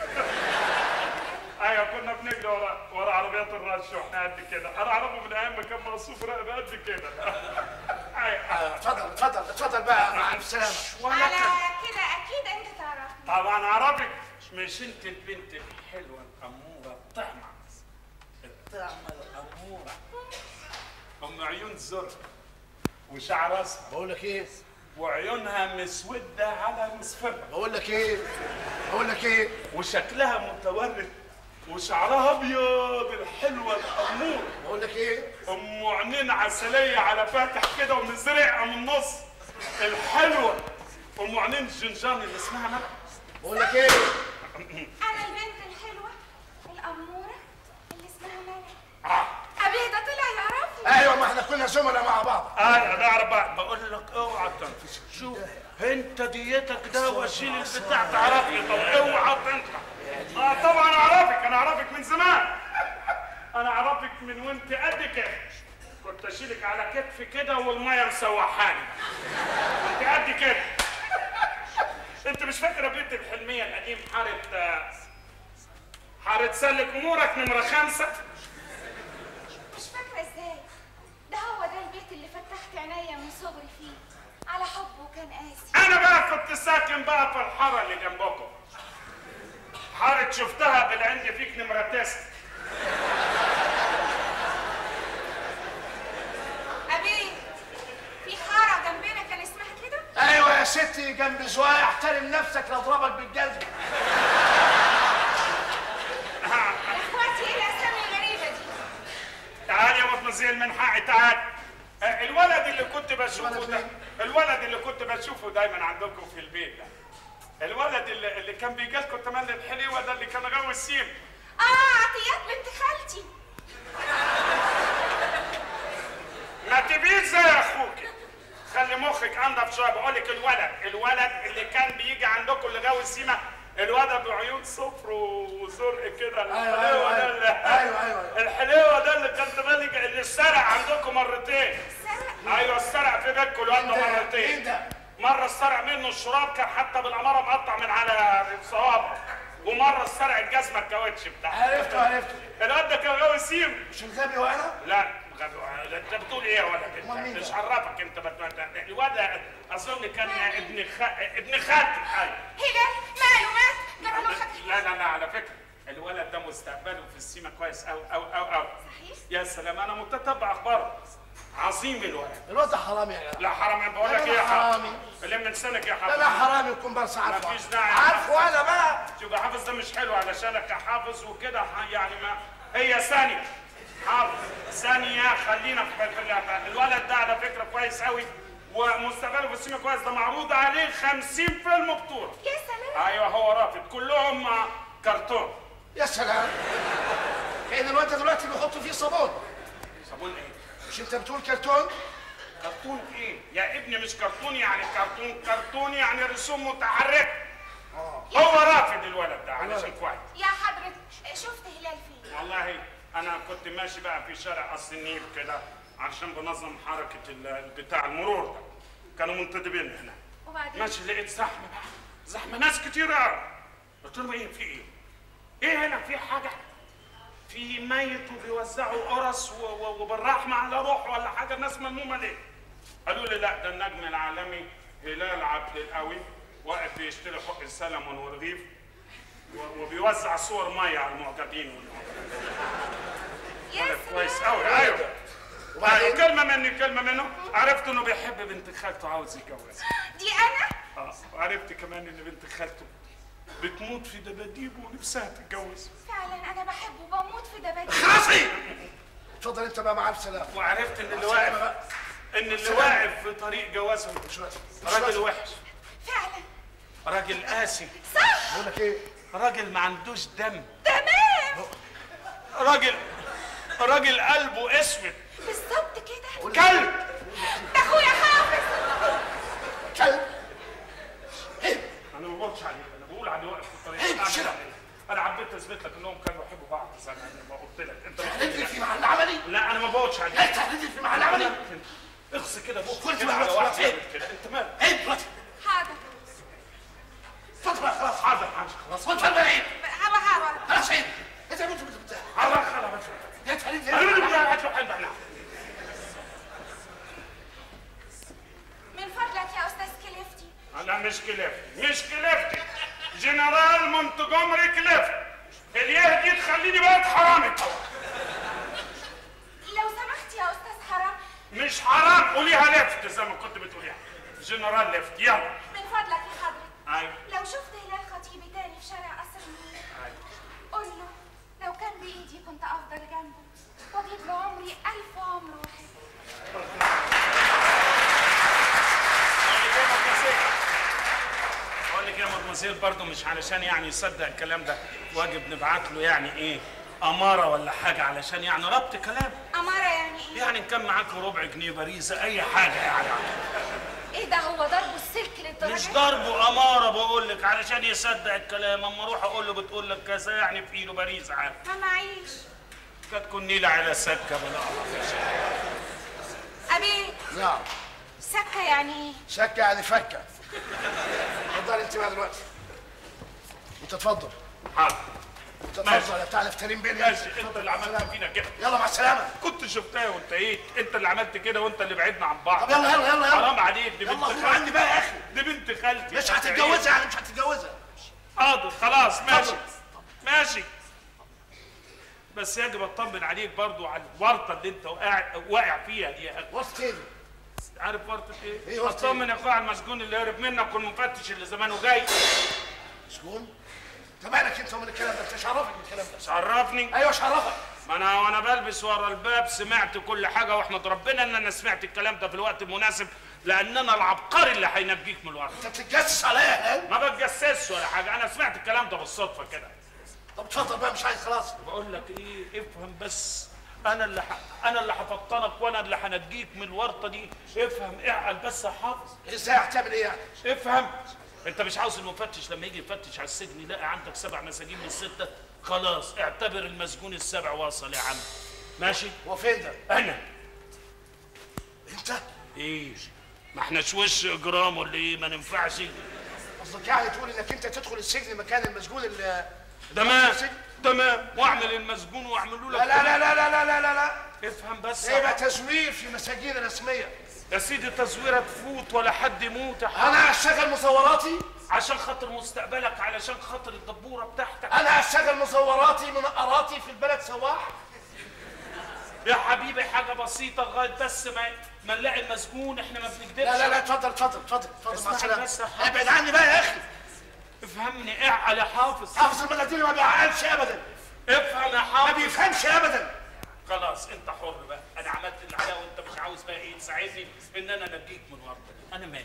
ايوه كنا بنجري ورا ورا عربيات الرش واحنا قد كده انا اعرفه من ايام ما كان مقصوف رقبه قد كده ايوه آه، اتفضل اتفضل اتفضل بقى مع الف سلامه ولا على كده. كده اكيد انت تعرفني طبعا اعرفك مش انت البنت الحلوه الاموره الطعمه الطعمه الاموره ام عيون زرق وشعر راسها بقول لك ايه وعيونها مسوده على مصفره بقول لك ايه بقول لك ايه وشكلها متورد وشعرها ابيض الحلوه الامور بقول لك ايه ام عينين عسليه على فاتح كده ومزرقه من النص الحلوه ام عينين الجنجان اللي اسمها ملك بقول لك ايه انا البنت الحلوه الاموره اللي اسمها ملك اه ابي ده طلع يعرفني ايوه ما احنا كنا زملاء مع بعض انا بعرف بقى بقول لك اوعى تنفش شوف انت ديتك ده وشيل البتاع تعرفني طب اوعى تنطق اه طبعا اعرفك انا اعرفك من زمان انا اعرفك من وانت قد كده كنت اشيلك على كتفي كده والميه مسوحاني كنت قد كده انت مش فاكره بيت الحلميه القديم حاره آه، حاره سلك امورك نمره خمسه مش فاكره ازاي ده هو ده البيت اللي فتحت عينيا من صغري فيه على حبه وكان قاسي انا بقى كنت ساكن بقى في الحاره اللي جنبكم حاره شفتها بالعند فيك نمره تسعه ابي في حاره جنبنا كان اسمها كده ايوه يا ستي جنب زوايا احترم نفسك لاضربك بالجزمه يا اخواتي ايه الاسامي الغريبه دي تعال يا مطمزيل من حقي تعال آه، الولد اللي كنت بشوفه الولد ده مين؟ الولد اللي كنت بشوفه دايما عندكم في البيت ده الولد اللي, اللي كان بيجي لكم تملي الحليوه ده اللي كان غاوي السيم اه عطيات بنت خالتي ما تبيش زي اخوك خلي مخك انضف شويه بقول لك الولد الولد اللي كان بيجي عندكم اللي غاوي السيمه الولد بعيون صفر وزرق كده أيوة، الحليوة أيوة، ده اللي- أيوة، أيوة، أيوة. الحليوه ده اللي كان تملي اللي اتسرق عندكم مرتين سرق ايوه اتسرق في بيتكم الواد ده مين ده؟ مرتين مين ده؟ مره اتسرق منه الشراب كان حتى بالاماره مقطع من على الصوابع ومره اتسرق الجزمه الكاوتش بتاعه عرفته عرفته الواد ده كان غاوي سيم مش الغبي وانا لا غبي انت بتقول ايه يا ولد أمال مين انت مش ده؟ عرفك انت بت... الواد اظن كان ابن خ... ابن خالتي ايوه هلال ماله مات جرى له حاجه لا لا لا على فكره الولد ده مستقبله في السيما كويس أوي أوي أوي أوي صحيح؟ يا سلام انا متتبع اخباره عظيم الولد الواد ده حرامي يا جدع لا حرام أنا بقول لا، لك لا، ايه يا حرامي. حرام لم لسانك يا لا حرام لا حرامي يكون بس عارفه مفيش داعي. عارفه انا بقى شوف يا حافظ ده مش حلو علشانك يا حافظ وكده ح- يعني ما هي ثانية حافظ ثانية خلينا في في اللعبة الولد ده على فكرة كويس قوي ومستقبله في السينما كويس ده معروض عليه 50 فيلم بطولة يا سلام ايوه هو رافض كلهم كرتون يا سلام كأن الواد ده دلوقتي بيحطوا فيه صابون صابون ايه؟ مش انت بتقول كرتون كرتون ايه؟ يا ابني مش كرتون يعني كرتون كرتون يعني رسوم متحركة هو رافض الولد ده علشان كويس يا حضرتك شفت هلال فين والله انا كنت ماشي بقى في شارع قصر النيل كده عشان بنظم حركه ال- بتاع المرور ده كانوا منتدبين هنا وبعدين ماشي لقيت زحمه بقى زحمه ناس كتير قوي قلت لهم ايه في ايه؟ ايه هنا في حاجه؟ في ميت وبيوزعوا قرص و- و- وبالرحمه على روح ولا حاجه الناس ملمومه ليه؟ قالوا لي لا ده النجم العالمي هلال عبد القوي واقف بيشتري حق السلمون والرغيف و- وبيوزع صور ميه على المعجبين والمعجبين. يا سلام كويس قوي ايوه ايوه وبعدين كلمه مني كلمه منه عرفت انه بيحب بنت خالته عاوز يتجوزها دي انا اه وعرفت كمان ان بنت خالته بتموت في دباديبه ونفسها تتجوز فعلا انا بحبه وبموت في دباديب خلاصي اتفضل انت بقى مع الف سلامه وعرفت ان اللي سلامة واقف بقى. ان اللي واقف في طريق جوازهم مش وقت مش راجل وقت. وحش فعلا راجل قاسي صح بقول لك ايه راجل ما عندوش دم تمام راجل راجل قلبه اسود بالظبط كده كلب ده اخويا حافظ كلب ايه انا ما بقولش عليه انا بقول عليه واقف في الطريق إيه، أعمل بسرعة. عليه. انا حبيت اثبت لك انهم كانوا يحبوا بعض زي ما قلت لك انت ما هندري قلتش في محل عملي لا انا ما بقولش عليه انت هندري في محل عملي اغص كده بقك قلت كده بقى على خلاص، واحد إيه؟ يعمل كده انت مالك ايه دلوقتي حاضر اتفضل بقى خلاص حاضر حاضر خلاص اتفضل بقى ايه هوا هوا خلاص ايه انت بنت بتاع حاضر خلاص انت هندري انا بدي بدي اشوف حد احنا من فضلك يا استاذ كليفتي انا مش كليفتي مش كليفتي جنرال مونتجومري كليفت اللي يهدي تخليني بقيت حرامي لو سمحت يا استاذ حرام مش حرام قوليها ليفت زي ما كنت بتقوليها جنرال ليفت يلا من فضلك يا حضرتك ايوه لو شفت هلال خطيبي تاني في شارع قصر النيل ايوه قول له لو كان بايدي كنت افضل جنبه واجيب له عمري الف عمر واحد بقول لك يا مدمزيل برضه مش علشان يعني يصدق الكلام ده واجب نبعت له يعني ايه اماره ولا حاجه علشان يعني ربط كلام اماره يعني ايه يعني ان كان معاك ربع جنيه باريزه اي حاجه يعني ايه ده هو ضربه السلك للدرجه مش دي؟ ضربه اماره بقول لك علشان يصدق الكلام اما اروح اقول له بتقول لك كذا يعني في ايده باريزه عارف ما معيش كانت تكون نيله على سكه بلا ابي نعم سكه يعني ايه شكة يعني فكة اتفضل انت بقى دلوقتي انت اتفضل حاضر انت ماشي. اتفضل يا بتاع نفترين بيني ماشي انت اللي عملت فينا كده يلا مع السلامة كنت شفتها وانت ايه انت اللي عملت كده وانت اللي بعدنا عن بعض طب يلا يلا يلا يلا حرام عليك دي يلا بنت خد خالتي عني بقى يا اخي دي بنت خالتي مش هتتجوزها يعني مش هتتجوزها حاضر خلاص ماشي اتفضل. ماشي بس يجب اطمن عليك برضو على الورطه اللي انت واقع واقع فيها دي يا أخي. وسط تاني عارف ورطه ايه؟ ايه ورطة اطمن يا اخويا على المسجون اللي هرب منك والمفتش اللي زمانه جاي مسجون انت مالك انت ومن الكلام ده انت ايش عرفك من الكلام ده شرفني ايوه ايش عرفك ما انا وانا بلبس ورا الباب سمعت كل حاجه واحمد ربنا ان انا سمعت الكلام ده في الوقت المناسب لان انا العبقري اللي هينجيك من الورطه انت بتتجسس عليا يا هان ما بتجسسش ولا حاجه انا سمعت الكلام ده بالصدفه كده طب اتفضل بقى مش عايز خلاص بقول لك ايه افهم بس انا اللي ح... انا اللي هفطنك وانا اللي هنجيك من الورطه دي افهم اعقل بس يا حافظ ازاي هتعمل ايه يعني افهم انت مش عاوز المفتش لما يجي يفتش على السجن يلاقي عندك سبع مساجين من السته خلاص اعتبر المسجون السبع واصل يا عم ماشي هو فين ده انا انت ايه ما احناش وش اجرام ولا ايه ما ننفعش قصدك يعني تقول انك انت تدخل السجن مكان المسجون اللي تمام السجن؟ تمام واعمل المسجون واعملوا لك لا لا لا لا لا لا لا لا لا افهم بس ده يبقى تزوير في مساجين رسميه يا سيدي تصويره تفوت ولا حد يموت يا حبيبي. انا اشتغل مصوراتي عشان خاطر مستقبلك علشان خاطر الدبوره بتاعتك انا اشتغل مصوراتي منقراتي في البلد سواح يا حبيبي حاجه بسيطه لغايه بس ما ما نلاقي المسجون احنا ما بنكدبش لا لا لا اتفضل اتفضل اتفضل اتفضل مع اسمعني السلامه بس يا حافظ. ابعد عني بقى يا اخي افهمني اعقل يا حافظ حافظ المناديل ما بيعقلش ابدا افهم يا ما حافظ بيفهمش ابدا خلاص انت حر بقى انا عملت اللي عليا وانت مش عاوز بقى ايه تساعدني ان انا انجيك من ورطه انا مالي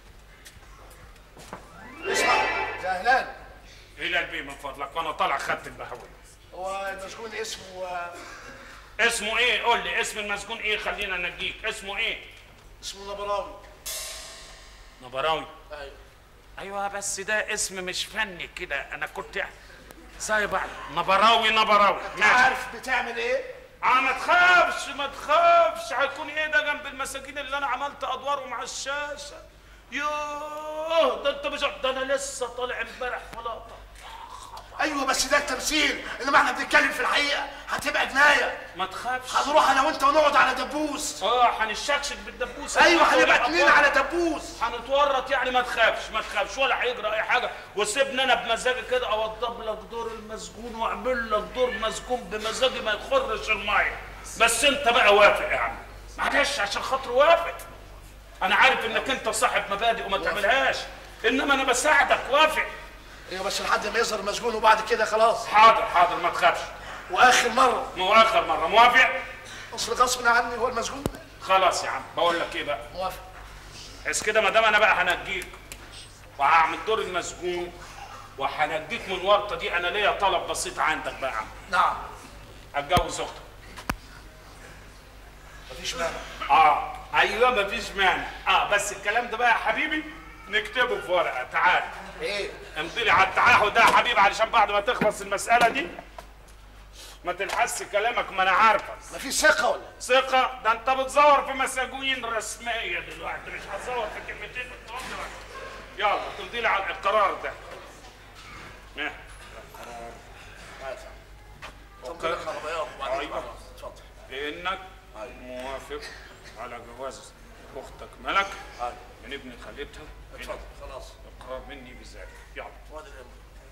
اسمع يا هلال الى البي من فضلك وانا طالع خدت البهوي هو المسجون اسمه آه، اسمه ايه قول لي اسم المسجون ايه خلينا نجيك اسمه ايه اسمه نبراوي نبراوي ايوه ايوه بس ده اسم مش فني كده انا كنت زي بعض نبراوي نبراوي انت ماشي عارف بتعمل ايه اه ما تخافش ما تخافش هيكون ايه ده جنب المساجين اللي انا عملت ادوارهم على الشاشه يوه ده انت مش ده انا لسه طالع امبارح في لقطه ايوه بس ده التمثيل انما احنا بنتكلم في الحقيقه هتبقى جنايه ما تخافش هنروح انا وانت ونقعد على دبوس اه هنشكشك بالدبوس ايوه هنبقى اتنين على دبوس هنتورط يعني ما تخافش ما تخافش ولا هيجرى اي حاجه وسيبني انا بمزاجي كده اوضب لك دور المسجون واعمل لك دور مسجون بمزاجي ما يخرش الميه بس انت بقى وافق يا عم معلش عشان خاطر وافق انا عارف انك انت صاحب مبادئ وما تعملهاش انما انا بساعدك وافق ايوه بس لحد ما يظهر مسجون وبعد كده خلاص حاضر حاضر ما تخافش واخر مره مو اخر مره موافق اصل غصب عني هو المسجون خلاص يا عم بقول لك ايه بقى موافق بس كده ما دام انا بقى هنجيك وهعمل دور المسجون وهنجيك من ورطه دي انا ليا طلب بسيط عندك بقى يا عم نعم اتجوز اختك مفيش مانع اه ايوه مفيش مانع اه بس الكلام ده بقى يا حبيبي نكتبه في ورقه تعال ايه امضي لي على التعهد ده يا حبيبي علشان بعد ما تخلص المساله دي ما تلحسش كلامك ما انا عارفك مفيش ثقه ولا إيه؟ ثقة ده انت بتزور في مساجين رسمية دلوقتي مش هتزور في كلمتين بتقول دلوقتي. يلا تمضي لي على القرار ده اه. طب لك على بياض وبعدين أيوة. خلاص. اتفضل بانك موافق على جواز اختك ملك أيوة. من ابن خالتها اتفضل خلاص اقرار مني بذلك يلا وادي الامر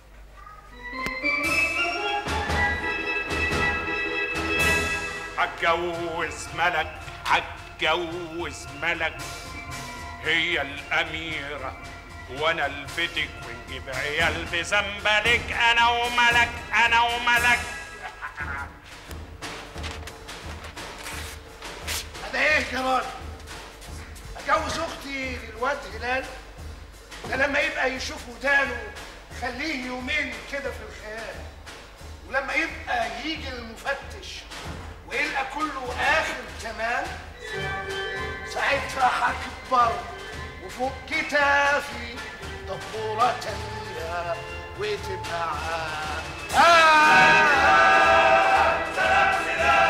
هتجوز ملك هتجوز ملك هي الأميرة وأنا الفتك ونجيب عيال بزنبلك أنا وملك أنا وملك انا ايه كمان اجوز اختي للواد هلال ده لما يبقى يشوف ودانه خليه يومين كده في الخيال ولما يبقى يجي المفتش ويلقى كله اخر كمان ساعتها هكبر وفوق كتافي دبورة تانية وتبقى آه آه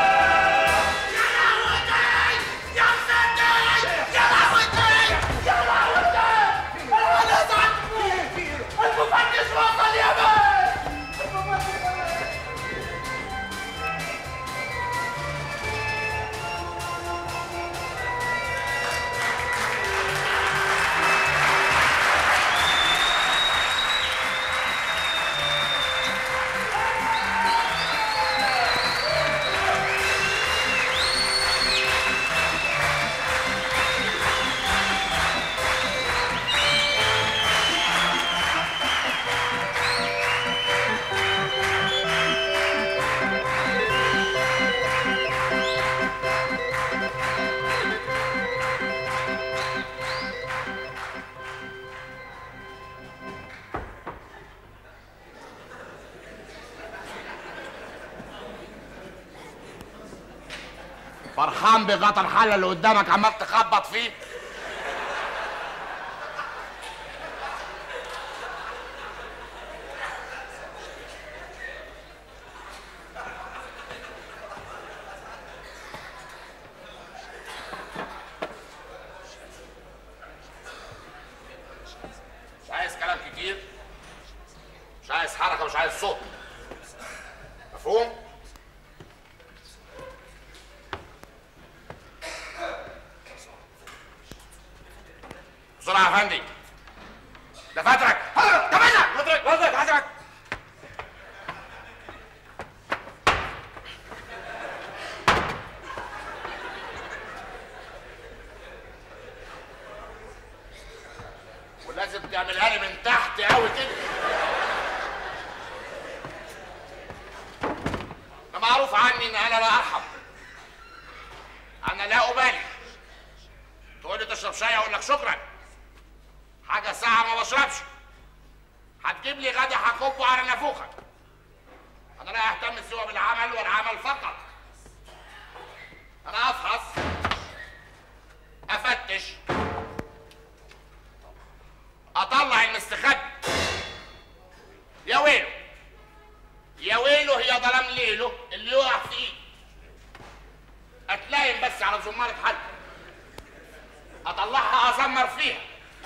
فرحان بغطا الحله اللي قدامك عمال تخبط فيه مش عايز كلام كتير مش عايز حركه مش عايز صوت مفهوم بسرعه يا فندي ده فترك ده فترك فترك فترك فترك ولازم تعملها لي من تحت قوي كده ده معروف عني ان انا لا ارحم انا لا ابالي تقول لي تشرب شاي اقول لك شكرا حاجه ساعه ما بشربش هتجيب لي غدا هكبه على نافوخك انا لا اهتم سوى بالعمل والعمل فقط انا افحص افتش اطلع المستخبي يا ويله يا ويله هي ظلام ليله اللي يقع فيه اتلايم بس على زمارة حد اطلعها ازمر فيها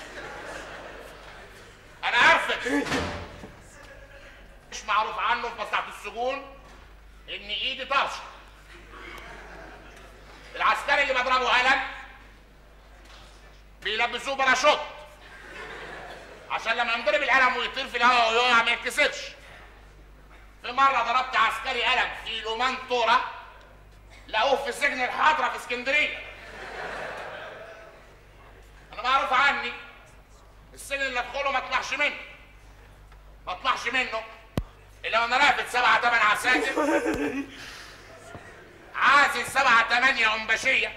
انا عارفك مش معروف عنه في مصلحة السجون ان ايدي طرشه العسكري اللي بضربه قلم بيلبسوه باراشوت عشان لما ينضرب القلم ويطير في الهواء ويقع ما يتكسرش في مرة ضربت عسكري قلم في لومان طورة لقوه في سجن الحضرة في اسكندرية أنا معروف عني السجن اللي ادخله ما اطلعش منه ما اطلعش منه الا وانا رافد سبعة تمن عساكر عازم نازل سبعة تمانية أنبشية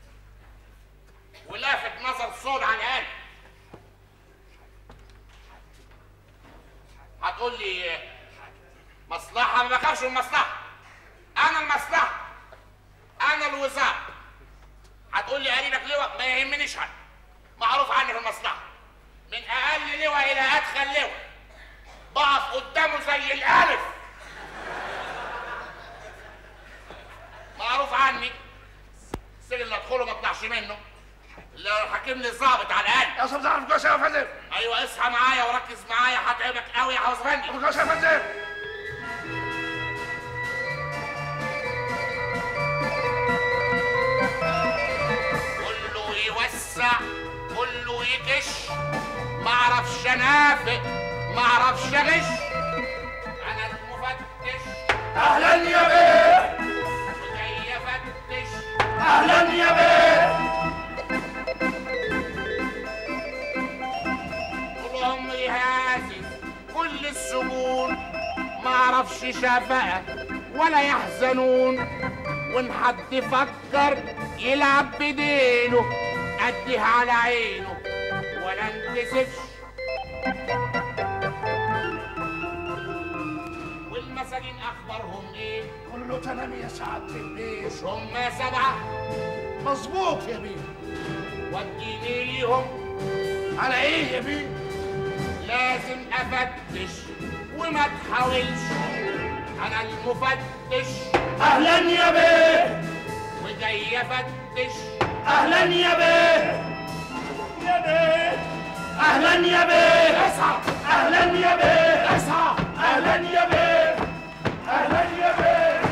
ولافت نظر صول على الأقل هتقول لي مصلحة ما بخافش من المصلحة أنا المصلحة أنا الوزارة هتقول لي قريبك لواء ما يهمنيش حد معروف عني في المصلحة من أقل لواء إلى أدخل لواء بقف قدامه زي الألف معروف عني السجن اللي ادخله ما اطلعش منه لو حاكم لي ظابط على الاقل يا صاحبي تعرف كويس يا فندم ايوه اصحى معايا وركز معايا هتعبك قوي يا عاوز غني كويس يا فندم كله يوسع كله يكش معرفش انافق معرفش اغش انا المفتش اهلا يا بيه وجاي افتش اهلا يا بيه طول عمري هاسس كل السجون معرفش شفقة ولا يحزنون وان حد فكر يلعب بديله اديه على عينه ولا انكسفش والمساجين اخبارهم ايه كله تمام يا سعاده البيه مش هم سبعة مظبوط يا بيه وديني ليهم على ايه يا بيه لازم افتش وما تحاولش انا المفتش اهلا يا بيه وجاي افتش اهلا يا بيه يا بيه اهلا يا بيه اسعى اهلا يا بيه اسعى اهلا يا بيه اهلا يا بيه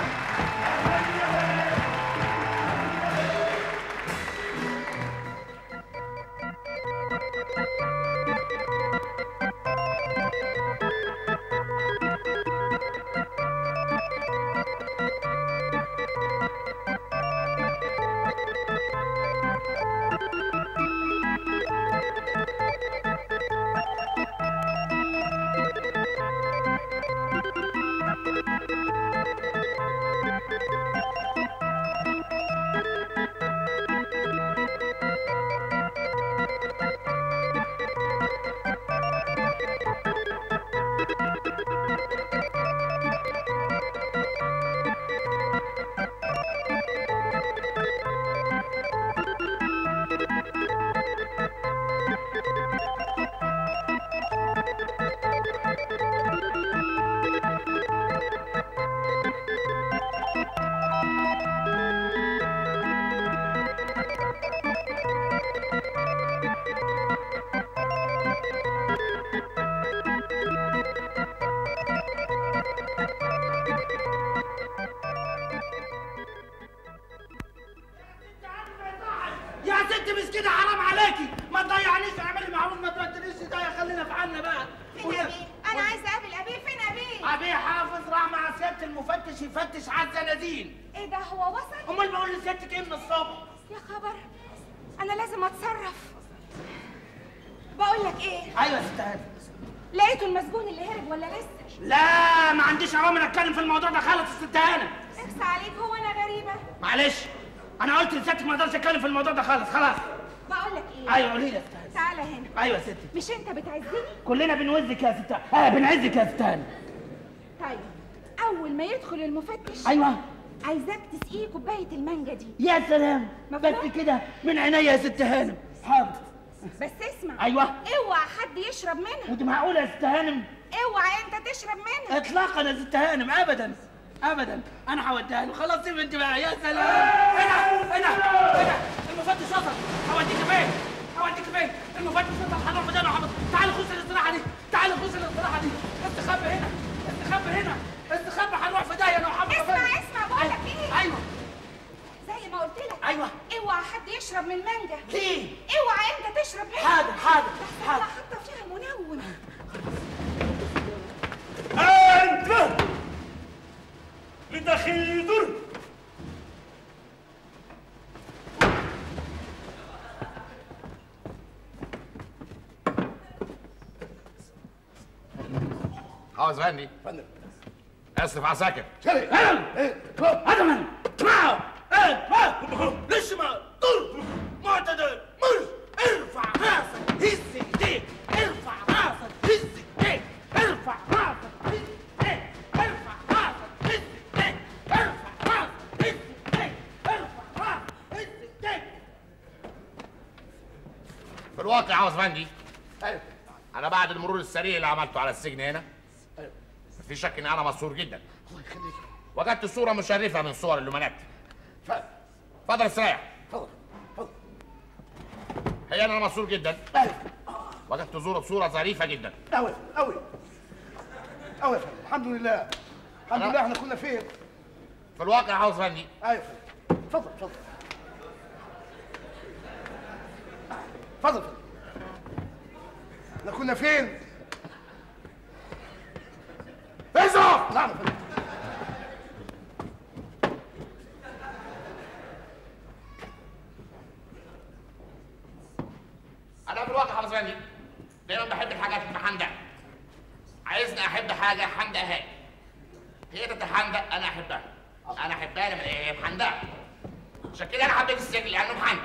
يا ست مش كده حرام عليكي ما تضيعنيش اعملي معروف ما تبدليش ده خلينا في حالنا بقى فين ابي انا عايزه اقابل ابي فين ابي ابي حافظ راح مع سياده المفتش يفتش على الزنازين ايه ده هو وصل امال بقول لسيادتك ايه من الصبح يا خبر انا لازم اتصرف بقول لك ايه ايوه يا ست هاني لقيتوا المسجون اللي هرب ولا لسه لا ما عنديش اوامر اتكلم في الموضوع ده خالص يا ست هاني اخس عليك هو انا غريبه معلش انا قلت لسيادتك ما اقدرش اتكلم في الموضوع ده خالص خلاص بقول لك ايه ايوه قولي لي يا ست هاني تعالى هنا ايوه يا ستي مش انت بتعزني كلنا بنوزك يا ست اه بنعزك يا ست هاني طيب اول ما يدخل المفتش ايوه عايزاك تسقيه كوبايه المانجا دي يا سلام مفهوم؟ بس كده من عينيا يا ست هانم حاضر بس اسمع ايوه اوعى حد يشرب منها ودي معقوله يا ست هانم اوعى انت تشرب منها اطلاقا يا ست هانم ابدا ابدا انا هوديها له خلاص سيب انت بقى يا سلام هنا هنا هنا المفتش وصل هوديك فين هوديك فين المفتش وصل هنروح مدينه وحمد تعالي خش الاستراحه دي تعالي خش الاستراحه دي استخبى هنا استخبى هنا استخبى هنروح في داهيه انا وحمد اسمع اسمع بقول لك ايه ايوه زي ما قلت لك ايوه اوعى حد يشرب من المانجا ليه اوعى انت تشرب منها حاضر حاضر بس انا حاضر حاطه فيها منون أنت لتخيدر عاوز غني فندم اسف عساكر شري ادم اسمعوا ليش ما ضرب معتدل مش ارفع راسك هز ايديك ارفع راسك هز ايديك ارفع راسك هز ايديك ارفع راسك هز ايديك ارفع راسك هز ايديك ارفع راسك هز ايديك في الواقع عاوز فندي ايوه انا بعد المرور السريع اللي عملته على السجن هنا ايوه في شك ان انا مسرور جدا الله يخليك وجدت صوره مشرفه من صور اللومنات فعلا اتفضل استريح تفضل تفضل هي انا مسرور جدا ايوه وجدت صوره صوره ظريفه جدا قوي قوي قوي يا فندم الحمد لله الحمد أنا- لله احنا كنا فين في الواقع عاوز فندي ايوه يا فندم اتفضل اتفضل اتفضل اتفضل احنا كنا فين اصرف نعم يا فندم انا في الواقع عاوز فندي دايما بحب الحاجات المحندقه عايزني احب حاجه حندقها هي تتحندق انا احبها انا احبها لما هي محندقه عشان كده انا حبيت السجن لانه محندق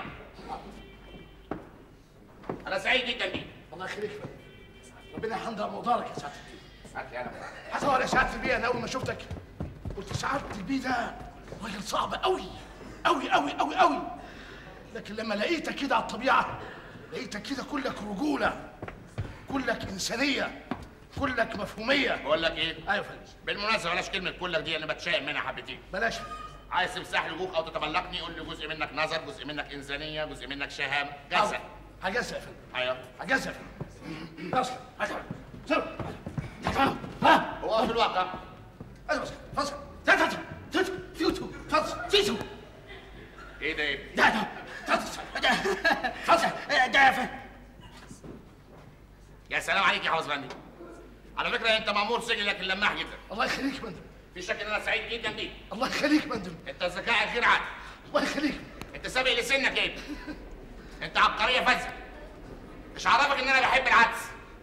انا سعيد جدا بيه الله يخليك يا فندم ربنا يحمدها موضوعك يا سعاده البيه هات لي انا حصل يا سعاده البيه انا اول ما شفتك قلت سعاده البيه ده راجل صعب قوي قوي قوي قوي قوي لكن لما لقيتك كده على الطبيعه لقيتك كده كلك رجوله كلك انسانيه كلك مفهوميه بقول لك ايه ايوه يا فندم بالمناسبه بلاش كلمه كلك دي انا بتشائم منها حبتين بلاش عايز تمسح لي جوك او تتملقني قول لي جزء منك نظر جزء منك انسانيه جزء منك شهامه جسد هجازها يا فندم ايوه هجازها يا فندم بس هجازها. سر. ها هو في الواقع ايوه بس فصل تفضل تفضل تيتو فصل تيتو ايه ده ايه ده ده فصل ده فصل ده يا فندم يا سلام عليك يا حافظ غني على فكره انت مامور سجن لكن لماح جدا الله يخليك يا فندم في شك ان انا سعيد جدا بيك الله يخليك يا فندم انت ذكائك غير عادي الله يخليك انت سابق لسنك ايه انت عبقريه فذه مش عرفك ان انا بحب العدس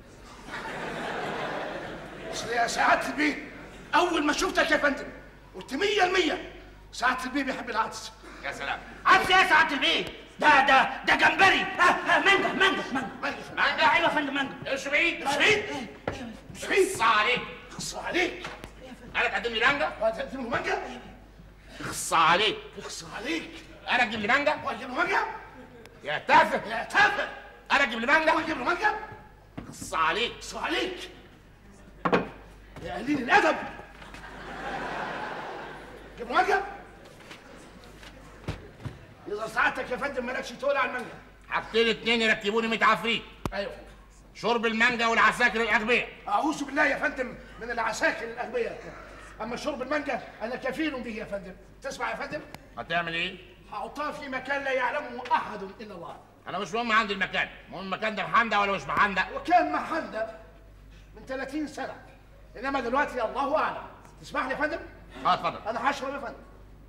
اصل يا سعاده البيه اول ما شفتك يا فندم قلت 100% سعاده البيه بيحب العدس يا سلام عدس يا سعاده البيه ده ده ده جمبري آه آه مانجا مانجا مانجا مالك يا فندم مانجا ايوه يا فندم مانجا مش بعيد مش بعيد مش بعيد خص عليك خص عليك انا تقدم لي مانجا وهتقدم له مانجا خص عليك خص عليك انا اجيب لي مانجا وهجيب له مانجا يا تافه يا تافه انا اجيب لي مانجا وهجيب له مانجا خص عليك خص عليك يا قليل الادب جيب له مانجا يظهر سعادتك يا فندم مالكش تقول على المانجا حاجتين اتنين يركبوني 100 عفريت ايوه يا فندم شرب المانجا والعساكر الاغبياء اعوذ بالله يا فندم من العساكر الاغبياء اما شرب المانجا انا كفيل به يا فندم تسمع يا فندم هتعمل ايه هحطها في مكان لا يعلمه احد الا الله انا مش مهم عندي المكان المهم المكان ده محندق ولا مش محندق وكان محندق من 30 سنه انما دلوقتي الله اعلم تسمح لي يا فندم اه اتفضل انا هشرب يا فندم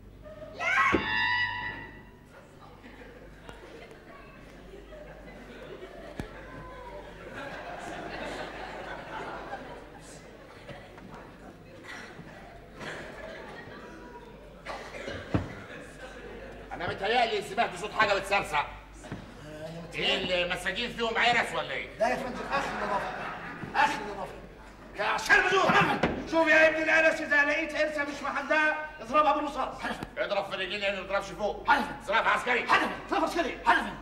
انا متهيألي سمعت صوت حاجه بتسرسع ايه المساجين فيهم عرس ولا ايه لا يا فندم اخر نظافه اخر نظافه يا عشان بدون شوف يا ابن الانس اذا لقيت عرسه مش محندقه اضربها بالرصاص حلفا اضرب في الرجلين ما تضربش فوق حلفا سلاح عسكري حلفا تنفس كده حلفا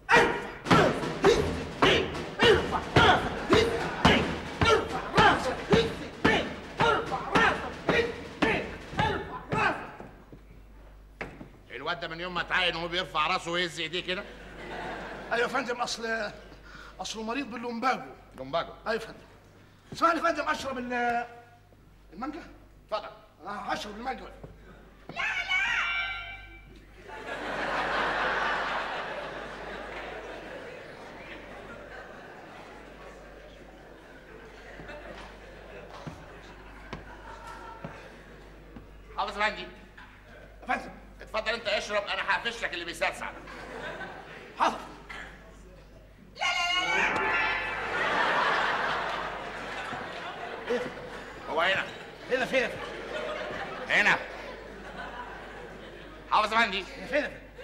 ارفع راسك ارفع راسك ارفع راسك الواد ده من يوم ما اتعين وهو بيرفع راسه ويهز ايديه كده ايوه يا فندم اصل اصله مريض باللومباجو لومباجو ايوه يا فندم اسمعني يا فندم اشرب ال المانجا اتفضل انا هشرب المانجا حافظ مندي يا فندم اتفضل انت اشرب انا هقفش لك اللي بيسرسع حاضر هو هنا هنا فين يا فندم هنا حافظ مندي هنا فين يا فندم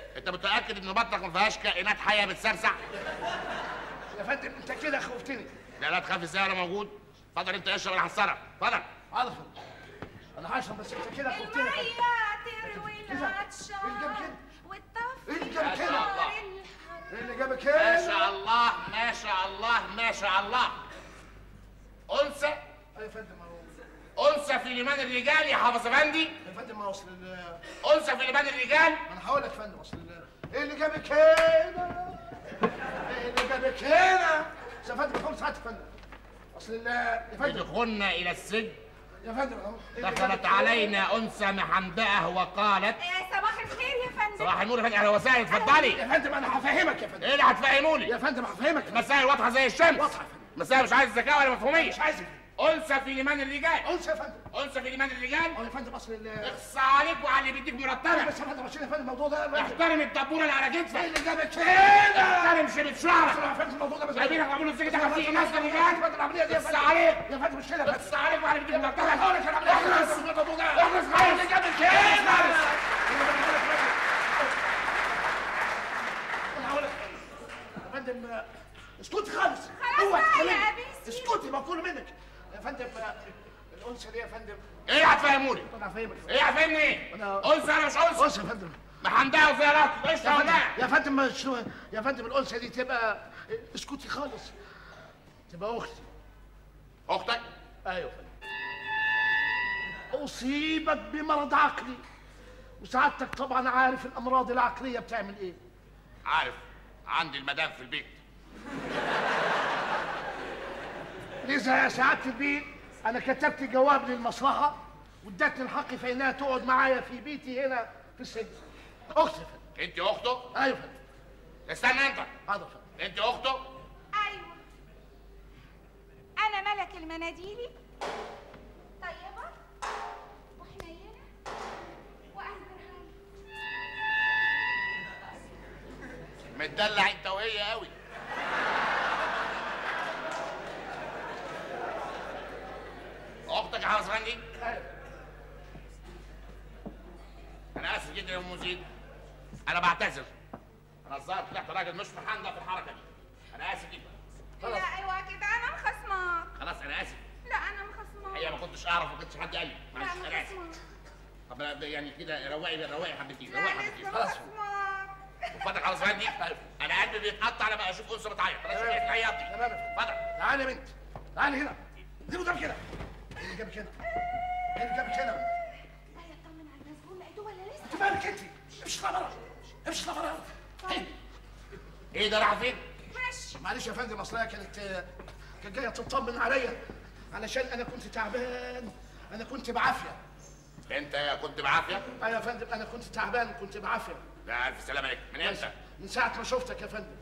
متاكد ان بطنك ما فيهاش كائنات حيه بتسرسع يا فندم انت كده خوفتني لا لا تخاف ازاي انا موجود اتفضل انت اشرب انا هتصرف اتفضل عارف انا هشرب بس انت كده خوفتني يا فندم. المية تروي إيه ده؟ إيه اللي جاب كده؟ والطفل إيه اللي جاب ما كده؟ شاء الله ايه اللي جابك ما هنا؟ شاء الله ما شاء الله ما شاء الله انثى يا فندم اهو انثى في لمان الرجال يا حافظ افندي يا فندم ما وصل ال- انثى في لمان الرجال انا هقول لك يا فندم اصل ال- ايه اللي جابك هنا؟ ايه اللي جابك هنا؟ يا فندم خمس ساعات يا فندم اصل ال- يا فندم ادخلنا الى السجن يا فندم اهو إيه اللي دخلت جابك علينا انثى محمداه وقالت آه، صباح الخير يا فندم صباح النور يا فندم اهلا وسهلا اتفضلي يا فندم انا هفهمك يا فندم ايه اللي هتفهموا لي يا فندم هفهمك المسائل واضحه زي الشمس واضحة يا فندم. المسائل مش عايز ذكاء ولا مفهوميه مش عايز يا فندم. انثى في لمان الرجال انسى يا فندم انثى في لمان الرجال اه يا فندم اصل ال- اخص عليك وعلى اللي بيديك مرتبك بس يا فندم عشان يا فندم الموضوع ده ما- احترم الدبوره اللي على ايه كتفك اللي جابك هنا؟ احترم شبه شعرك يا فندم الموضوع ده بس جايبينك معمول السجن ده في ناس يا رجال فندم العمليه دي يا اخص فندم عليك يا فندم مش كده يا فندم اخص عليك وعلى اللي بيديك مرتبك هقول لك العمليه اخلص الموضوع ده اخلص خالص اللي جابك هنا انا هقول لك يا فندم آه، اسكتي خالص خلاص اوعى بقى يا تتكلمي. أبيسي. اسكتي بقول منك يا فندم آه، الانثى دي يا فندم ايه هتفهموني انا هفهمك ايه هتفهمني ايه أنا- انثى انا مش انثى انثى يا فندم محمداه وزيارات قشطه يا ولا فندم يا فندم ما شو يا فندم الانثى دي تبقى اسكتي خالص تبقى اختي اختك ايوه يا فندم اصيبت بمرض عقلي وسعادتك طبعا عارف الامراض العقليه بتعمل ايه عارف عندي المدام في البيت لذا يا سعاده البيت انا كتبت جواب للمصلحه وادتني الحق في انها تقعد معايا في بيتي هنا في السجن اختي يا فندم انت اخته ايوه يا فندم استنى انت حاضر يا فندم انت اخته ايوه انا ملك المناديلي طيبه وحنينه وقلب رهيب متدلع انت وهي قوي اختك يا حافظ افندي ايوه انا اسف جدا يا ام زيد انا بعتذر انا الظاهر طلعت راجل مش محنده في الحركه دي انا اسف جدا خلاص. لا ايوه كده انا مخصماك خلاص انا اسف لا انا مخصماك هي ما كنتش اعرف ما كنتش حد قال لي لا معلش انا اسف مخصماك طب أنا يعني كده روقي روقي حبتين لا روقي حبتين لسه خلاص. مخصماك اتفضل خلاص افندي انا قلبي بيتقطع لما اشوف انثى بتعيط بلاش حكايه العياط دي تمام يا فندم. اتفضل تعالي يا بنت تعالي هنا دي قدام كده ايه اللي جابك هنا؟ ايه اللي جابك هنا؟ لا يطمن على المسجون لقيته ولا لسه انت مالك انت؟ امشي اطلع بره امشي اطلع بره ايه ده راح فين؟ ماشي معلش يا فندم اصلها كانت كانت جايه تطمن عليا علشان انا كنت تعبان انا كنت بعافيه انت كنت بعافيه؟ ايوه يا فندم انا كنت تعبان كنت بعافيه لا الف سلامه عليك من امتى؟ من ساعه ما شفتك يا فندم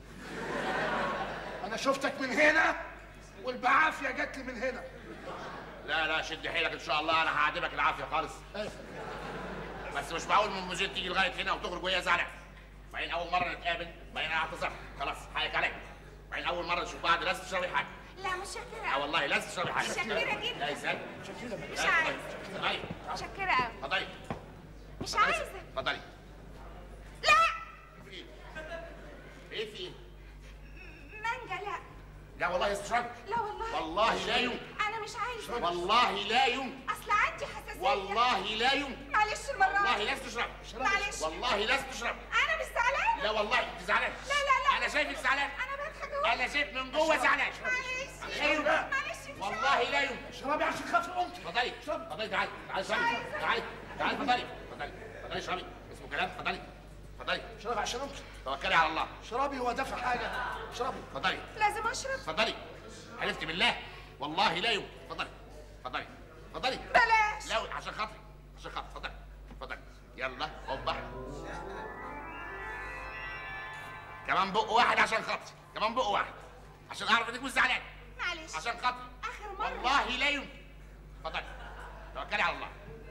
انا شفتك من هنا والبعافيه جت لي من هنا لا لا شد حيلك ان شاء الله انا هعدمك العافيه خالص ايوه يا فندم بس مش معقول من مزيد تيجي لغايه هنا وتخرج وهي زعلانه بعدين اول مره نتقابل بعدين انا اعتذرت خلاص حقك عليك بعدين اول مره نشوف بعض لازم تشربي حاجه لا متشكرة اه أوي والله لازم تشربي حاجه متشكرة جدا. لا يسال مش عايزة اتفضلي متشكرة أوي اتفضلي مش عايزة اتفضلي لا في ايه؟ ايه في ايه؟ مانجا لا لا والله يا استاذ لا والله والله لا يمكن أنا مش عايزة والله لا يمكن أصل عندي حساسية والله لا يمكن معلش المرة والله دي. لازم تشرب معلش والله لازم تشرب أنا مش زعلانة لا والله انت زعلان لا لا لا انا شايفك زعلان أنا بضحك أهو انا شايف من جوه زعلان معلش ايوه بقى. معلش مش والله لا يمكن اشربي عشان خاطر امتي اتفضلي اتفضلي تعالي تعالي اشربي تعالي تعالي اتفضلي اتفضلي اتفضلي اشربي اسمه كلام اتفضلي اتفضلي اشربي عشان امتي توكلي على الله اشربي هو دافع حاجه اشربي اتفضلي لازم أشرب اتفضلي حلفت بالله والله لا يمكن اتفضلي اتفضلي اتفضلي بلاش لا عشان خاطري عشان خاطري اتفضلي اتفضلي يلا هوبا كمان بق واحد عشان خاطري كمان بق واحد عشان اعرف انك مش زعلان معلش عشان خاطري آخر مرة والله لا يمكن اتفضلي توكلي على الله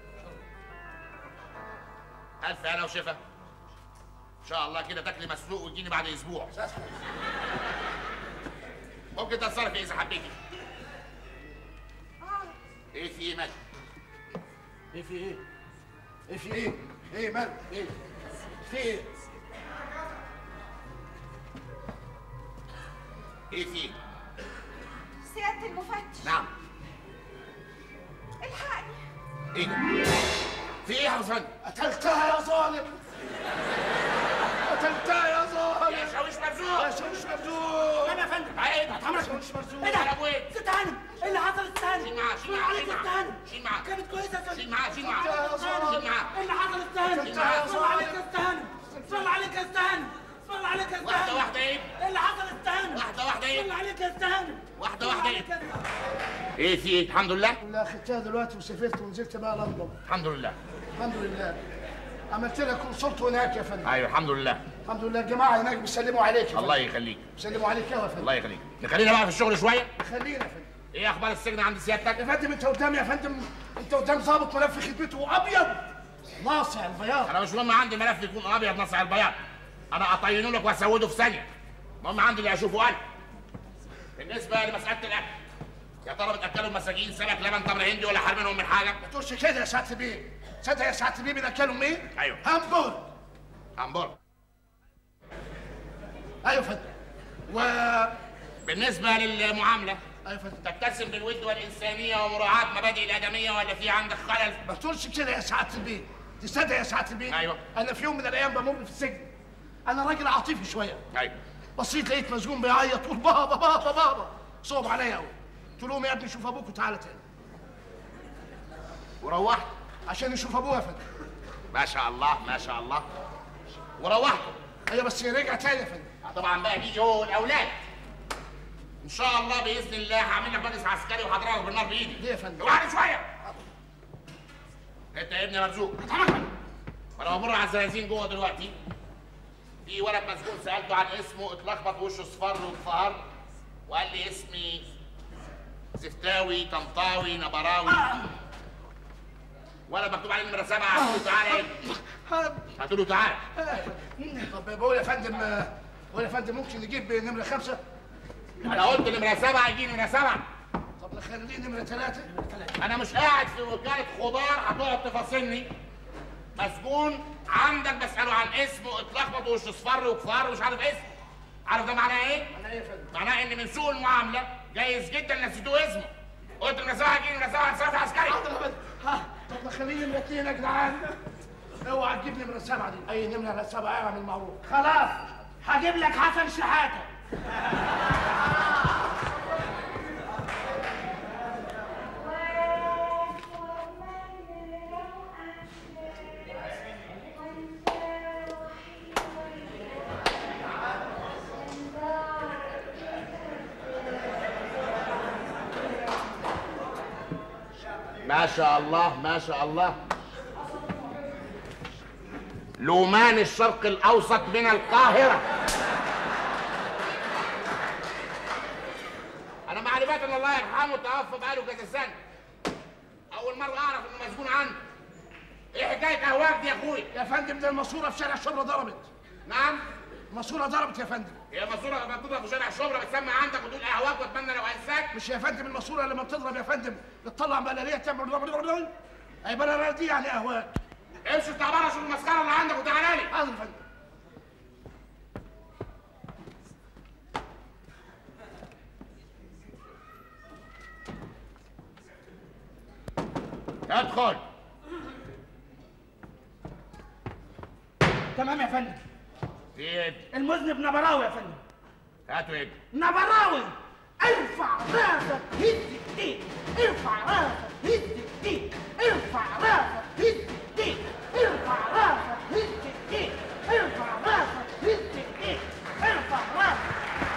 الف انا وشفا ان شاء الله كده تاكلي مسلوق وتجيني بعد اسبوع ممكن تتصرفي اذا حبيتي آه ايه في ايه مالك ايه في ايه؟ ايه في ايه؟ ايه مالك؟ ايه؟ في ايه؟ ايه في سيادة المفتش نعم الحقني ايه ده في ايه يا حسن قتلتها يا ظالم قتلتها يا يا ظالم شاويش يا مرزوق شوش مرزوق انا يا فندم تعالى ايه عمرك شوش مرزوق ايه ده؟ على ابويك ست هانم ايه اللي حصل ست هانم؟ شيل معاه، شيل شيل معاه، عليك شيل ست معاه. هانم شيل معاه. كانت كويسة يا شيل فندم معاه شيل معاه يا ظالم. شيل معاه ايه اللي حصل ست هانم؟ شيل معاه يا اسم ظالم. عليك يا ست هانم اسم عليك يا ست هانم اسم عليك يا ست واحدة هانم واحدة ايه ايه اللي حصل يا ست هانم؟ واحدة واحدة ايه اسم عليك يا ست هانم واحدة اسم واحدة عليك يا ست هانم. ايه في ايه الحمد لله لا خدتها دلوقتي وسافرت ونزلت بقى لندن الحمد لله الحمد لله عملت لك كونسلت هناك يا فندم ايوه الحمد لله الحمد لله الجماعه هناك بيسلموا عليك يا فندم. الله يخليك بيسلموا عليك يا فندم الله يخليك نخلينا بقى في الشغل شويه خلينا يا فندم ايه اخبار السجن عند سيادتك يا فندم انت قدام يا فندم انت قدام ضابط ملف خدمته ابيض ناصع البياض انا مش مهم عندي الملف يكون ابيض نصع البياض انا اطينه لك واسوده في ثانيه المهم عندي اللي اشوفه انا بالنسبه لمساله الاكل يا ترى بتاكلوا المساجين سمك لبن تمر هندي ولا حارمينهم من حاجه ما تقولش كده يا سعاده البيه تصدق يا سعاده البيه بناكلهم ايه؟ ايوه همبرجر همبرجر ايوه يا فندم و بالنسبه للمعامله ايوه يا فندم تتسم بالود والانسانيه ومراعاه مبادئ الادميه ولا في عندك خلل ما تقولش كده يا سعاده البيه تصدق يا سعاده البيه أيوة. انا في يوم من الايام بمر في السجن انا راجل عاطفي شويه ايوه بصيت لقيت مسجون بيعيط يقول بابا بابا بابا صوب عليا قوي قلت لهم يا ابني شوف ابوك وتعالى تاني وروحت عشان يشوف ابوه يا فندم ما شاء الله ما شاء الله وروحت ايوه بس رجع تاني يا فندم طبعا بقى بيجي هو والاولاد ان شاء الله باذن الله هعمل لك مجلس عسكري وهضربك بالنار بايدي ليه يا فندم؟ اوعى شويه انت يا ابني مرزوق وانا بمر على الزنازين جوه دلوقتي في ولد مسجون سالته عن اسمه اتلخبط وشه اصفر واتفهر وقال لي اسمي زفتاوي طنطاوي نبراوي ولد مكتوب عليه نمره سبعه هاتوا له تعالى يا ابني هاتوا له تعالى طب بقول يا فندم آه، بقول يا فندم ممكن نجيب نمره خمسه انا قلت نمره سبعه يجي نمره سبعه طب نخليه نمره ثلاثه انا مش قاعد في وكاله خضار هتقعد تفاصلني مسجون عندك بساله عن اسمه اتلخبط وش اصفر وكفار ومش عارف اسمه عارف ده معناه ايه؟ انا ايه يا فندم؟ معناه ان من سوء المعامله جايز جدا نسيتوه اسمه قلت من سبعه جنيه من سبعه صرف عسكري حاضر يا فندم ها طب نخليه نمره اثنين يا جدعان اوعى تجيب نمره سبعه دي اي نمره سبعه اعمل معروف خلاص هجيب لك حسن شحاته ما شاء الله ما شاء الله لومان الشرق الاوسط من القاهره انا معرفات ان الله يرحمه توفى بقاله كذا سنه اول مره اعرف انه مسجون عنده ايه حكايه اهواك دي يا اخويا يا فندم ده الماسوره في شارع شبرا ضربت نعم الماسوره ضربت يا فندم هي ماسوره مكتوبه في شارع شبرا بتسمع عندك وتقول اهواك واتمنى لو انساك مش يا فندم الماسوره لما بتضرب يا فندم بتطلع بلاليه تعمل اي بلاليه دي يعني اهواك امشي اطلع بره شوف المسكره اللي عندك وتعالى لي حاضر يا فندم ادخل تمام يا فندم في ايه المذنب نبراوي يا فندم هاتوا ايه نبراوي ارفع راسك هز ايديك ارفع راسك هز ايديك ارفع راسك هز ايديك ارفع راسك هز ايديك ارفع راسك هز ايديك ارفع راسك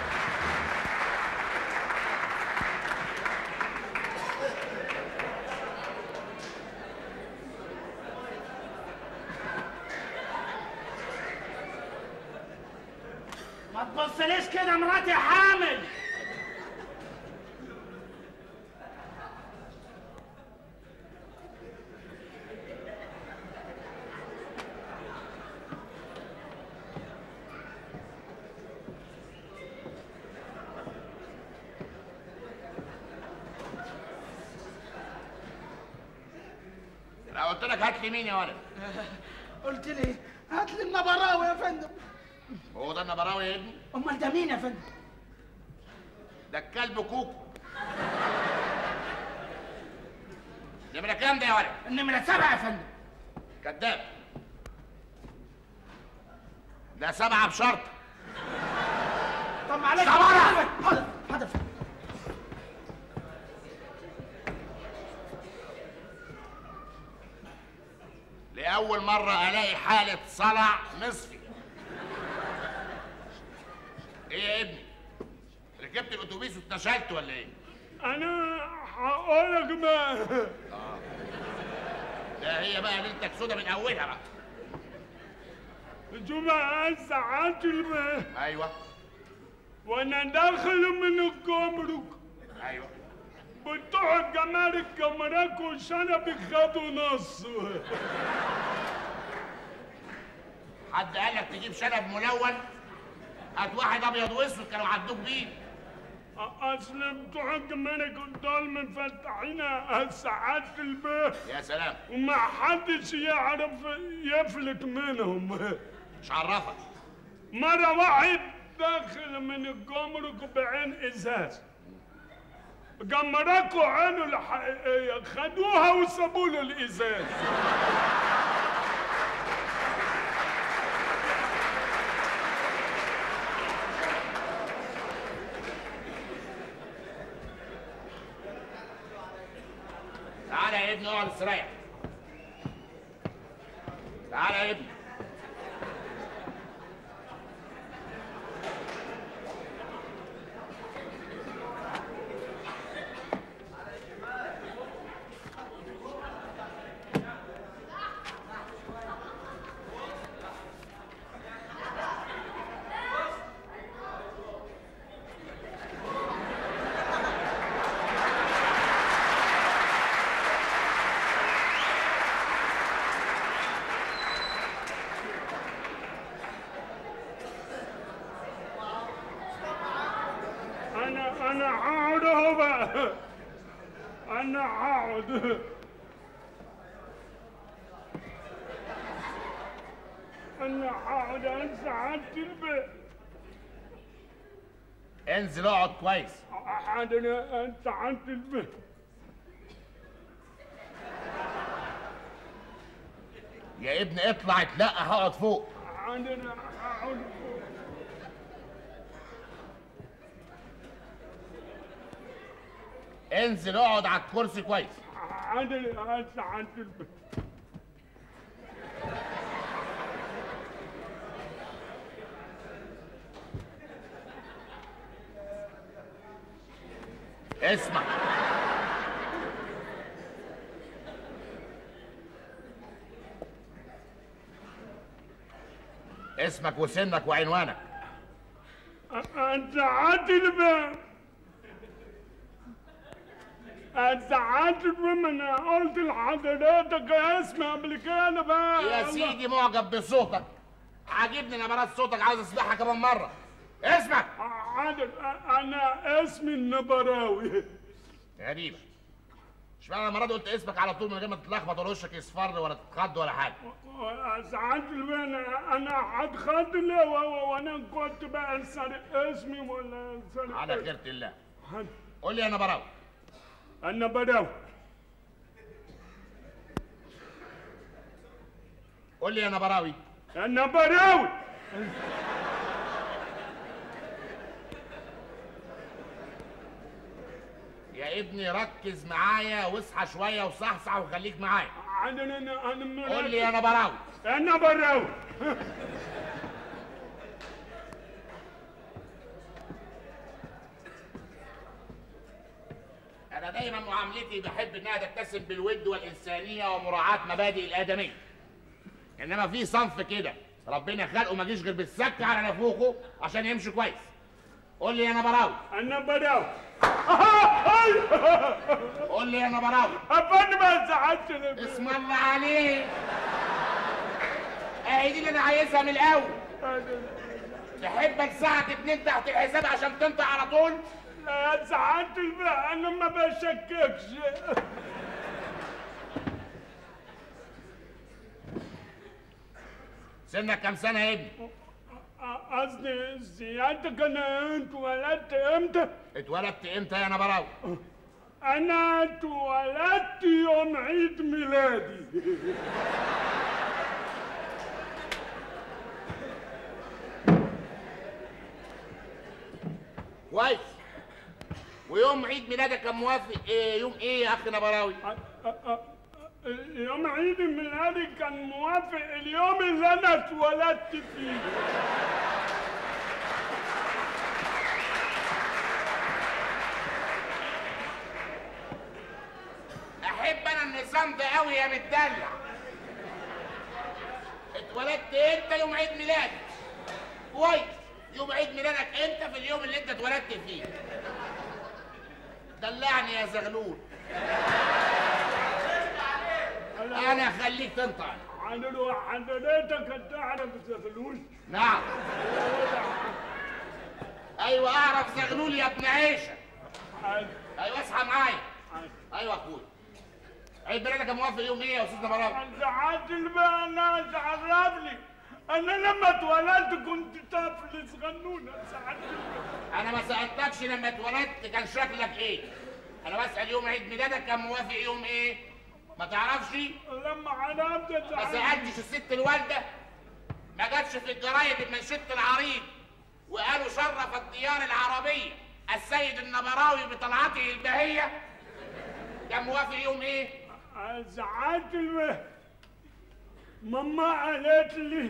ما تبصليش كده مراتي حامل انا قلت لك هات لي مين يا ولد قلت لي هات لي النبراوي يا فندم هو ده النبراوي يا ابني امال ده مين يا فندم ده الكلب كوكو نمرة كام ده يا ولد؟ النمرة سبعة يا فندم كذاب ده سبعة بشرط طب معلش سبعة. حاضر حاضر لأول مرة ألاقي حالة صلع نصفي إيه يا ابني؟ ركبت الأتوبيس واتنشلت ولا إيه؟ انا هقول لك بقى ده هي بقى ليلتك سودا من أولها بقى شوف بقى ساعات الب- أيوه وانا داخل من الجمرك أيوه بتوع الجمارك جمرك وشنبك خدوا نص حد قال لك تجيب شنب ملون؟ هات واحد أبيض وأسود كانوا عدوك بيه اصل بتوع الجمارك دول مفتحين ساعات البيت يا سلام وما حدش يعرف يفلت منهم مش عرفك مرة واحد داخل من الجمرك بعين ازاز جمركوا عينه الحقيقية خدوها وسابوا له الازاز تعالى يا ابني اقعد استريح تعالى يا ابني انا انا هقعد اهو بقى انا هقعد انا هقعد انسى عدت البيت انزل اقعد كويس حاضر انت عدت البيت يا ابني اطلع اتلقى هقعد فوق حاضر هقعد فوق. انزل اقعد على الكرسي كويس حاضر انت عدت البيت اسمع اسمك وسنك وعنوانك انت عدت البيت انت عدت البيت ما انا قلت لحضرتك اسمي قبل كده بقى يا سيدي معجب بصوتك عاجبني نبرات صوتك عاوز اسمعها كمان مره اسمك حاضر انا اسمي النبراوي غريبه اشمعنى المره دي قلت اسمك على طول من غير ما تتلخبط ولا وشك يصفر ولا تتخض ولا حاجه ساعات انا انا هتخض ليه و- و- وانا كنت بقى سارق اسمي ولا سارق على خيرة الله حاضر. قول لي انا براوي النبراوي قول لي انا براوي النبراوي يا ابني ركز معايا واصحى شويه وصحصح وخليك معايا حاضر انا انا قول لي انا براوي النبراوي انا دايما معاملتي بحب انها تتسم بالود والانسانيه ومراعاه مبادئ الادميه انما في صنف كده ربنا خلقه ما جيش غير بالسك على نافوخه عشان يمشي كويس قول لي انا براوي النبراوي قول لي انا براوي افندم ما زعلتش ليه؟ اسم الله عليك اهي دي اللي انا عايزها من الاول تحبك ساعة اتنين تحت الحساب عشان تنطق على طول لا زعلت بقى انا ما بشككش سنك كام سنة يا ابني؟ قصدي سيادتك انا اتولدت امتى؟ اتولدت امتى يا نبراوي انا اتولدت يوم عيد ميلادي كويس ويوم عيد ميلادك كان موافق إيه يوم ايه يا اخ نبراوي أ- أ- أ- يوم عيد ميلادي كان موافق اليوم اللي انا اتولدت فيه احب انا النظام ده قوي يا متدلع اتولدت امتى يوم عيد ميلادك كويس يوم عيد ميلادك امتى في اليوم اللي انت اتولدت فيه دلعني يا زغلول انا خليك تنطق عن حضرتك تعرف زغلول نعم ايوه اعرف زغلول يا ابن عيشه ايوه اصحى معايا ايوه يا اخويا عيد ميلادك كان موافق يوم ايه يا استاذ نبراوي ساعات البنات عرفني انا لما اتولدت كنت طفل صغنون ساعات انا ما سالتكش لما اتولدت كان شكلك ايه انا بسال يوم عيد ميلادك كان موافق يوم ايه ما تعرفش لما عرفت ما ساعات سالتش الست الوالده ما جاتش في الجرايد بمنشط العريض وقالوا شرف الديار العربيه السيد النبراوي بطلعته البهيه كان موافق يوم ايه ساعات الب... ماما قالت لي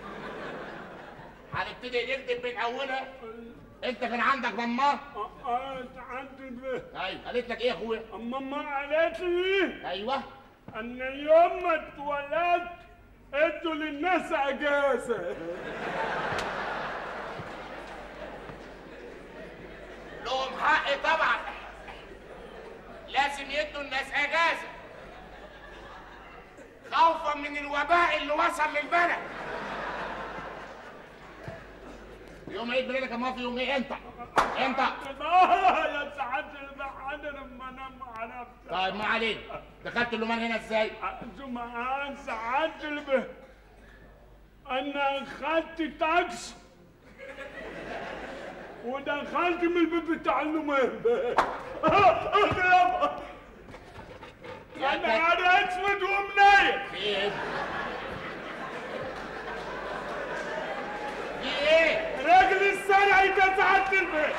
هنبتدي نكتب من اولها انت كان عندك ماما آه، آه، ساعات الب... ايوه قالت لك ايه يا اخويا ماما قالت لي ايوه ان يوم ما اتولدت ادوا للناس اجازه لهم حق طبعا لازم يدوا الناس اجازه خوفا من الوباء اللي وصل للبلد يوم عيد ميلادك كان في يوم ايه انت انت آه، يا ساعات البحر لما انا ما عرفت طيب ما علينا دخلت اللومان هنا ازاي ثم آه، ساعات الب... انا خدت تاكس ودخلت من الباب بتاع النومان اضرب يا انا كت- انا اسود ومنايم في ايه في ايه راجل السرعي ده ساعات البيت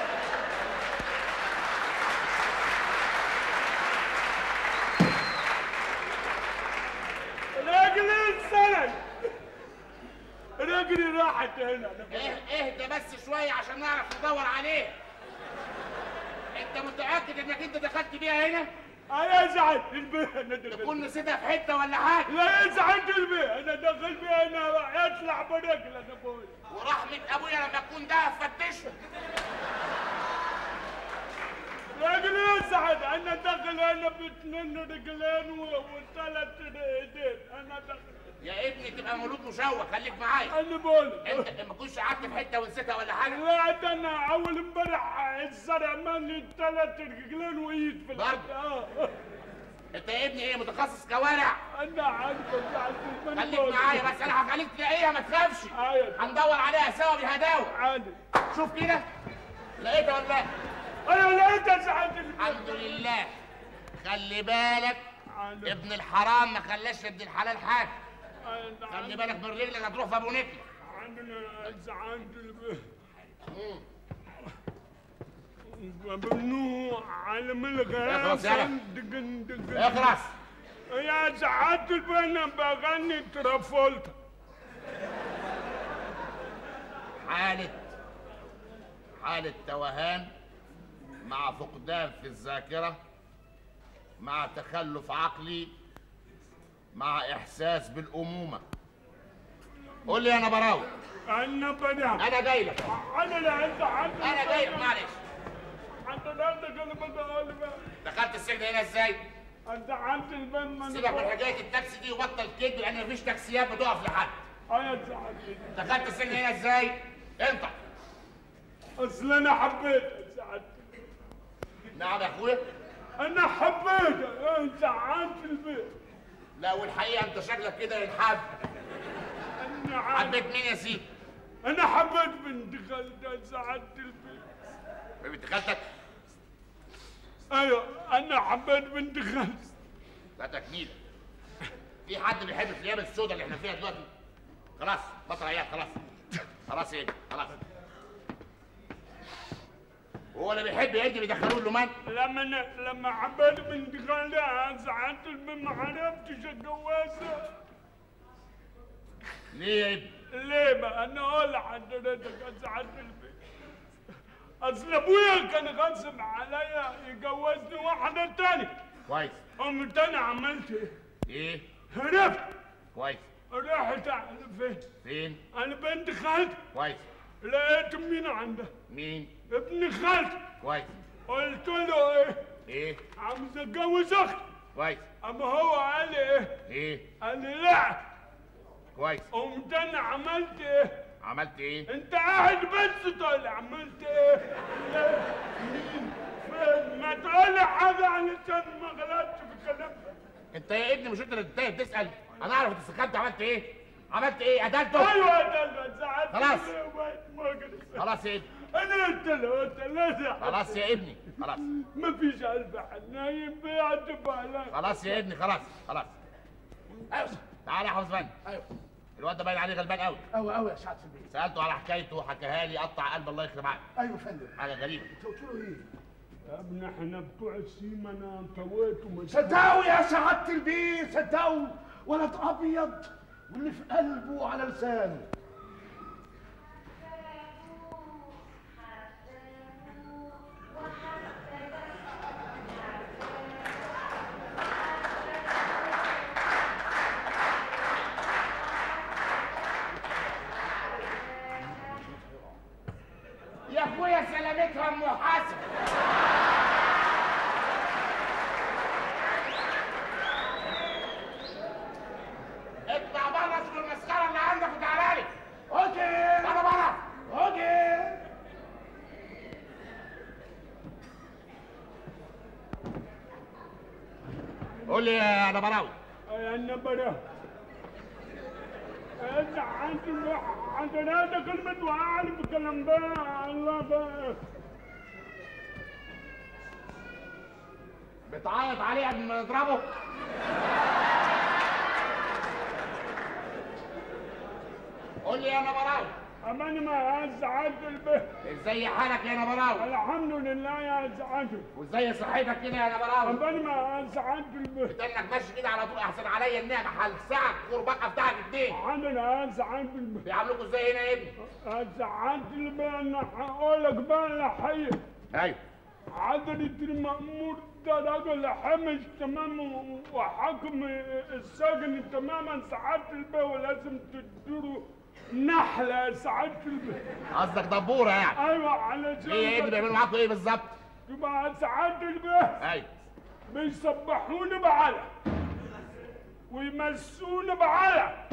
راجل السرعي رجلي راحت هنا أنا إيه اهدى بس شويه عشان نعرف ندور عليه انت متاكد انك انت دخلت بيها هنا انا ازعل البيت انا دخلت تكون نسيتها في حته ولا حاجه لا ازعل البيت انا دخل بيه انا يطلع برجل انا بقول ورحمه ابويا لما تكون ده فتشه راجل يزعل انا دخل انا باثنين رجلين و- وثلاث ايدين انا دخل يا ابني تبقى مولود مشوه خليك معايا انا بقول انت ما كنتش قعدت في حته ونسيتها ولا حاجه لا ده انا اول امبارح الزرع مالي ثلاث رجلين وايد في الحد برضه؟ اه انت يا ابني ايه متخصص كوارع انا عارفه ساعة الفن خليك بقول. معايا بس انا هخليك تلاقيها ما تخافش ايوه هندور عليها سوا بالهداوه عادي شوف كده لقيتها ولا لا انا لقيت ساعة الفن الحمد لله خلي بالك عادي. ابن الحرام ما خلاش ابن الحلال حاجه أنا خلي بالك من رجلك هتروح في ابو نكله عندنا ساعة الفن ممنوع علم الغرام اخلص يلا. دقن دقن اخرس يا ساعات الفن بغني ترافولتا حالة حالة توهان مع فقدان في الذاكرة مع تخلف عقلي مع إحساس بالأمومة قول لي أنا براوي انا بنام أنا جاي لك انا لا انت عندي أنا جاي لك معلش انت لا تقول بقول دخلت السجن هنا إزاي؟ انت عندي البن من سيبك من حكاية التاكسي دي وبطل كذب لأن مفيش تاكسيات بتقف لحد انا ساعتي دخلت السجن هنا إزاي؟ أنت اصل انا حبيت ساعتي نعم يا أخويا؟ انا حبيت انت عندي البيت لا والحقيقة أنت شكلك كده ينحب انا عندي حبيت مين يا سيدي؟ انا حبيت بنت خالتي سعادة البيت بنت خالتك ايوه انا حبيت بنت خالتي لا تكميل في حد بيحب الثياب السوداء اللي احنا فيها دلوقتي خلاص بطل عيال خلاص خلاص يا ابني خلاص هو اللي بيحب يدي بيدخلوه اللومان لما أنا لما حبيت بنت خالتي سعادة البيت ما عرفتش اتجوزها ليه يا ابني ليه بقى انا اقول لحضرتك يا سعادة البيت اصل ابويا كان غصب عليا يجوزني واحدة تانية كويس قمت انا عملت ايه؟ ايه هربت كويس رحت على فين؟ فين على بنت خالتي كويس لقيت مين عندها؟ مين ابن خالتي كويس قلت له ايه؟ ايه عاوز اتجوز اختي كويس اما هو قال لي ايه؟ ايه قال لي لا كويس قمت انا عملت ايه؟ عملت ايه انت قاعد بس طالع عملت ايه؟ لا مين؟ فين؟ ما تقول لي حاجه علشان ما غلطتش في كلامك انت يا ابني مش انت اللي بتتايه بتسال انا اعرف انت استخدمت عملت ايه عملت ايه قتلته ايوه ده ساعات خلاص. مجلس خلاص يا ابني انا قلت له قلت له خلاص يا ابني خلاص ما فيش قلب حنايم بيعتب عليك خلاص يا ابني خلاص خلاص ايوه تعالى يا حافظ فندم ايوه الواد ده باين عليه غلبان قوي قوي قوي يا سعاده البيت سالته على حكايته حكاها لي قطع قلب الله يخرب عقله ايوه يا فندم حاجه غريبه انت قلت له ايه؟ يا ابني احنا بتوع السيما انا طويت ومش صدقوا يا سعاده البيت صدقوا ولد ابيض واللي في قلبه على لسانه يا اخويا سلامتها ام حسن اطلع بره اسم المسخره اللي عندك وتعالى لي اوكي بره بره اوكي قول لي يا نبراوي انا برا انت عند عندنا هذا كلمة وعالي بكلام بقى الله بقى بتعيط عليه قبل ما نضربه قول لي يا نبراوي اماني ما سعادة البيت ازاي حالك يا نبراوي الحمد لله يا سعادة وازاي صحتك كده يا نبراوي اماني ما سعادة البيت انك ماشي كده على طول احسن عليا النعمه هلسعك غرباء بتاعك اتنين عندنا سعادة البيت بيعاملوكوا ازاي هنا يا ابني سعادة البيت انا هقول لك بقى الحقيقة ايوه عدلة المأمور ده راجل حمش تمام وحكم السجن تماما سعادة البيه ولازم تديله نحلة سعادة البيه قصدك دبوره يعني ايوه علشان ليه يا ابني بيعملوا معاكوا ايه بالظبط يبقى سعادة البيه ايوه بيصبحوني بعلق ويمسوني بعلق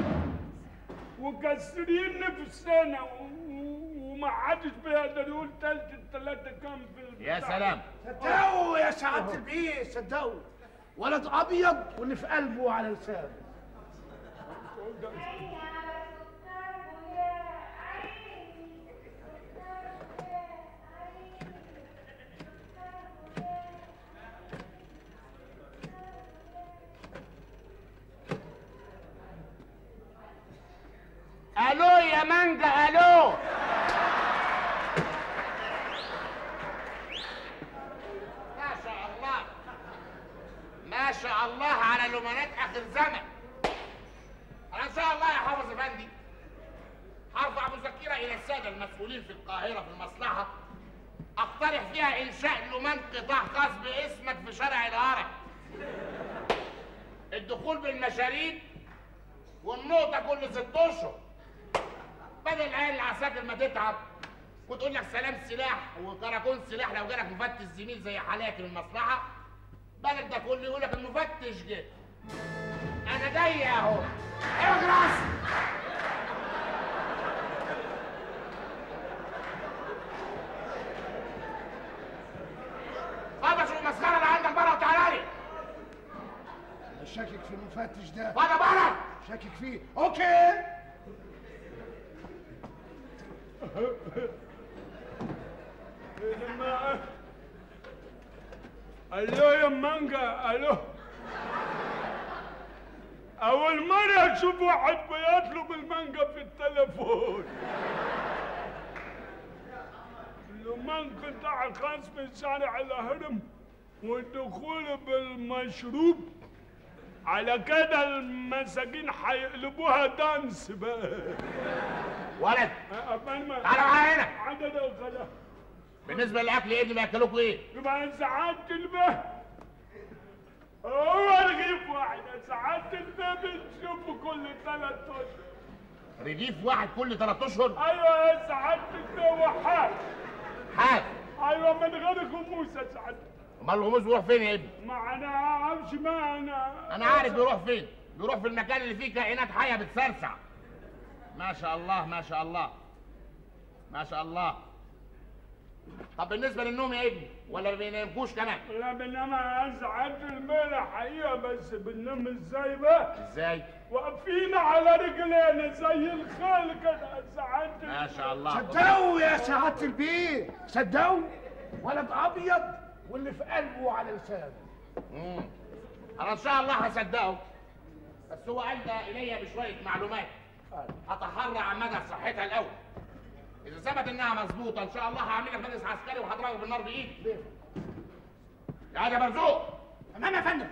وكسرين في السنة و- وما حدش بيقدر يقول تالت التلاتة كام في يا البتاع. سلام صدقوا يا سعاده البيت صدقوا ولد ابيض واللي في قلبه على لسانه الو يا مانجا الو ما شاء الله ما شاء الله على لمنات اخر زمن انا ان شاء الله يا حافظ افندي هرفع مذكره الى الساده المسؤولين في القاهره في المصلحه اقترح فيها انشاء لمان قطاع خاص باسمك في شارع الهرم الدخول بالمشاريب والنقطه كل ست اشهر بدل العيال العساكر ما تتعب وتقول لك سلام سلاح وكراكون سلاح لو جالك مفتش زميل زي حالاتي من المصلحه بالك ده كله يقول لك المفتش جه انا جاي اهو اجرس بابا شوف المسخره اللي عندك بره وتعالى لي انا شاكك في المفتش ده بره بره شاكك فيه اوكي لما الو يا مانجا الو اول مرة اشوف واحد بيطلب المانجا في التليفون لما انقطع خصم شارع الهرم والدخول بالمشروب على كده المساجين هيقلبوها دانس بقى ولد أبان ما تعالى معايا هنا عدد الغلاء بالنسبه للاكل ابني بياكلوكوا ايه؟ يبقى سعادة البه هو رغيف واحد سعادة البه بنشوفه كل ثلاث اشهر رغيف واحد كل ثلاث اشهر ايوه يا سعادة البه وحاج حاف ايوه من غير غموس يا سعادة امال الغموس بيروح فين يا ابني؟ ما انا اعرفش ما انا انا عارف بيروح فين بيروح في المكان اللي فيه كائنات حيه بتسرسع ما شاء الله ما شاء الله ما شاء الله طب بالنسبه للنوم يا ابني ولا ما بينامكوش كمان لا بينما سعادة البه حقيقة بس بننام ازاي بقى ازاي واقفين على رجلينا زي الخال كده سعادة ما شاء الله صدقوا يا سعادة البيه صدقوا ولد أبيض واللي في قلبه على لسانه مم. انا ان شاء الله هصدقه بس هو ادى الي بشويه معلومات هتحرى عن مدى صحتها الاول اذا ثبت انها مظبوطه ان شاء الله هعمل لك مجلس عسكري وهضربه بالنار بايدي يا ده مرزوق تمام يا فندم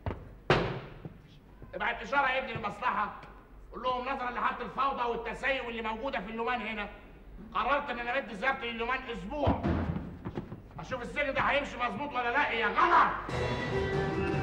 ابعت اشاره يا ابني للمصلحه قول لهم نظرا لحاله الفوضى والتسيب اللي موجوده في اللومان هنا قررت ان انا ادي زيارتي للومان اسبوع اشوف السجن ده هيمشي مظبوط ولا لا يا غلط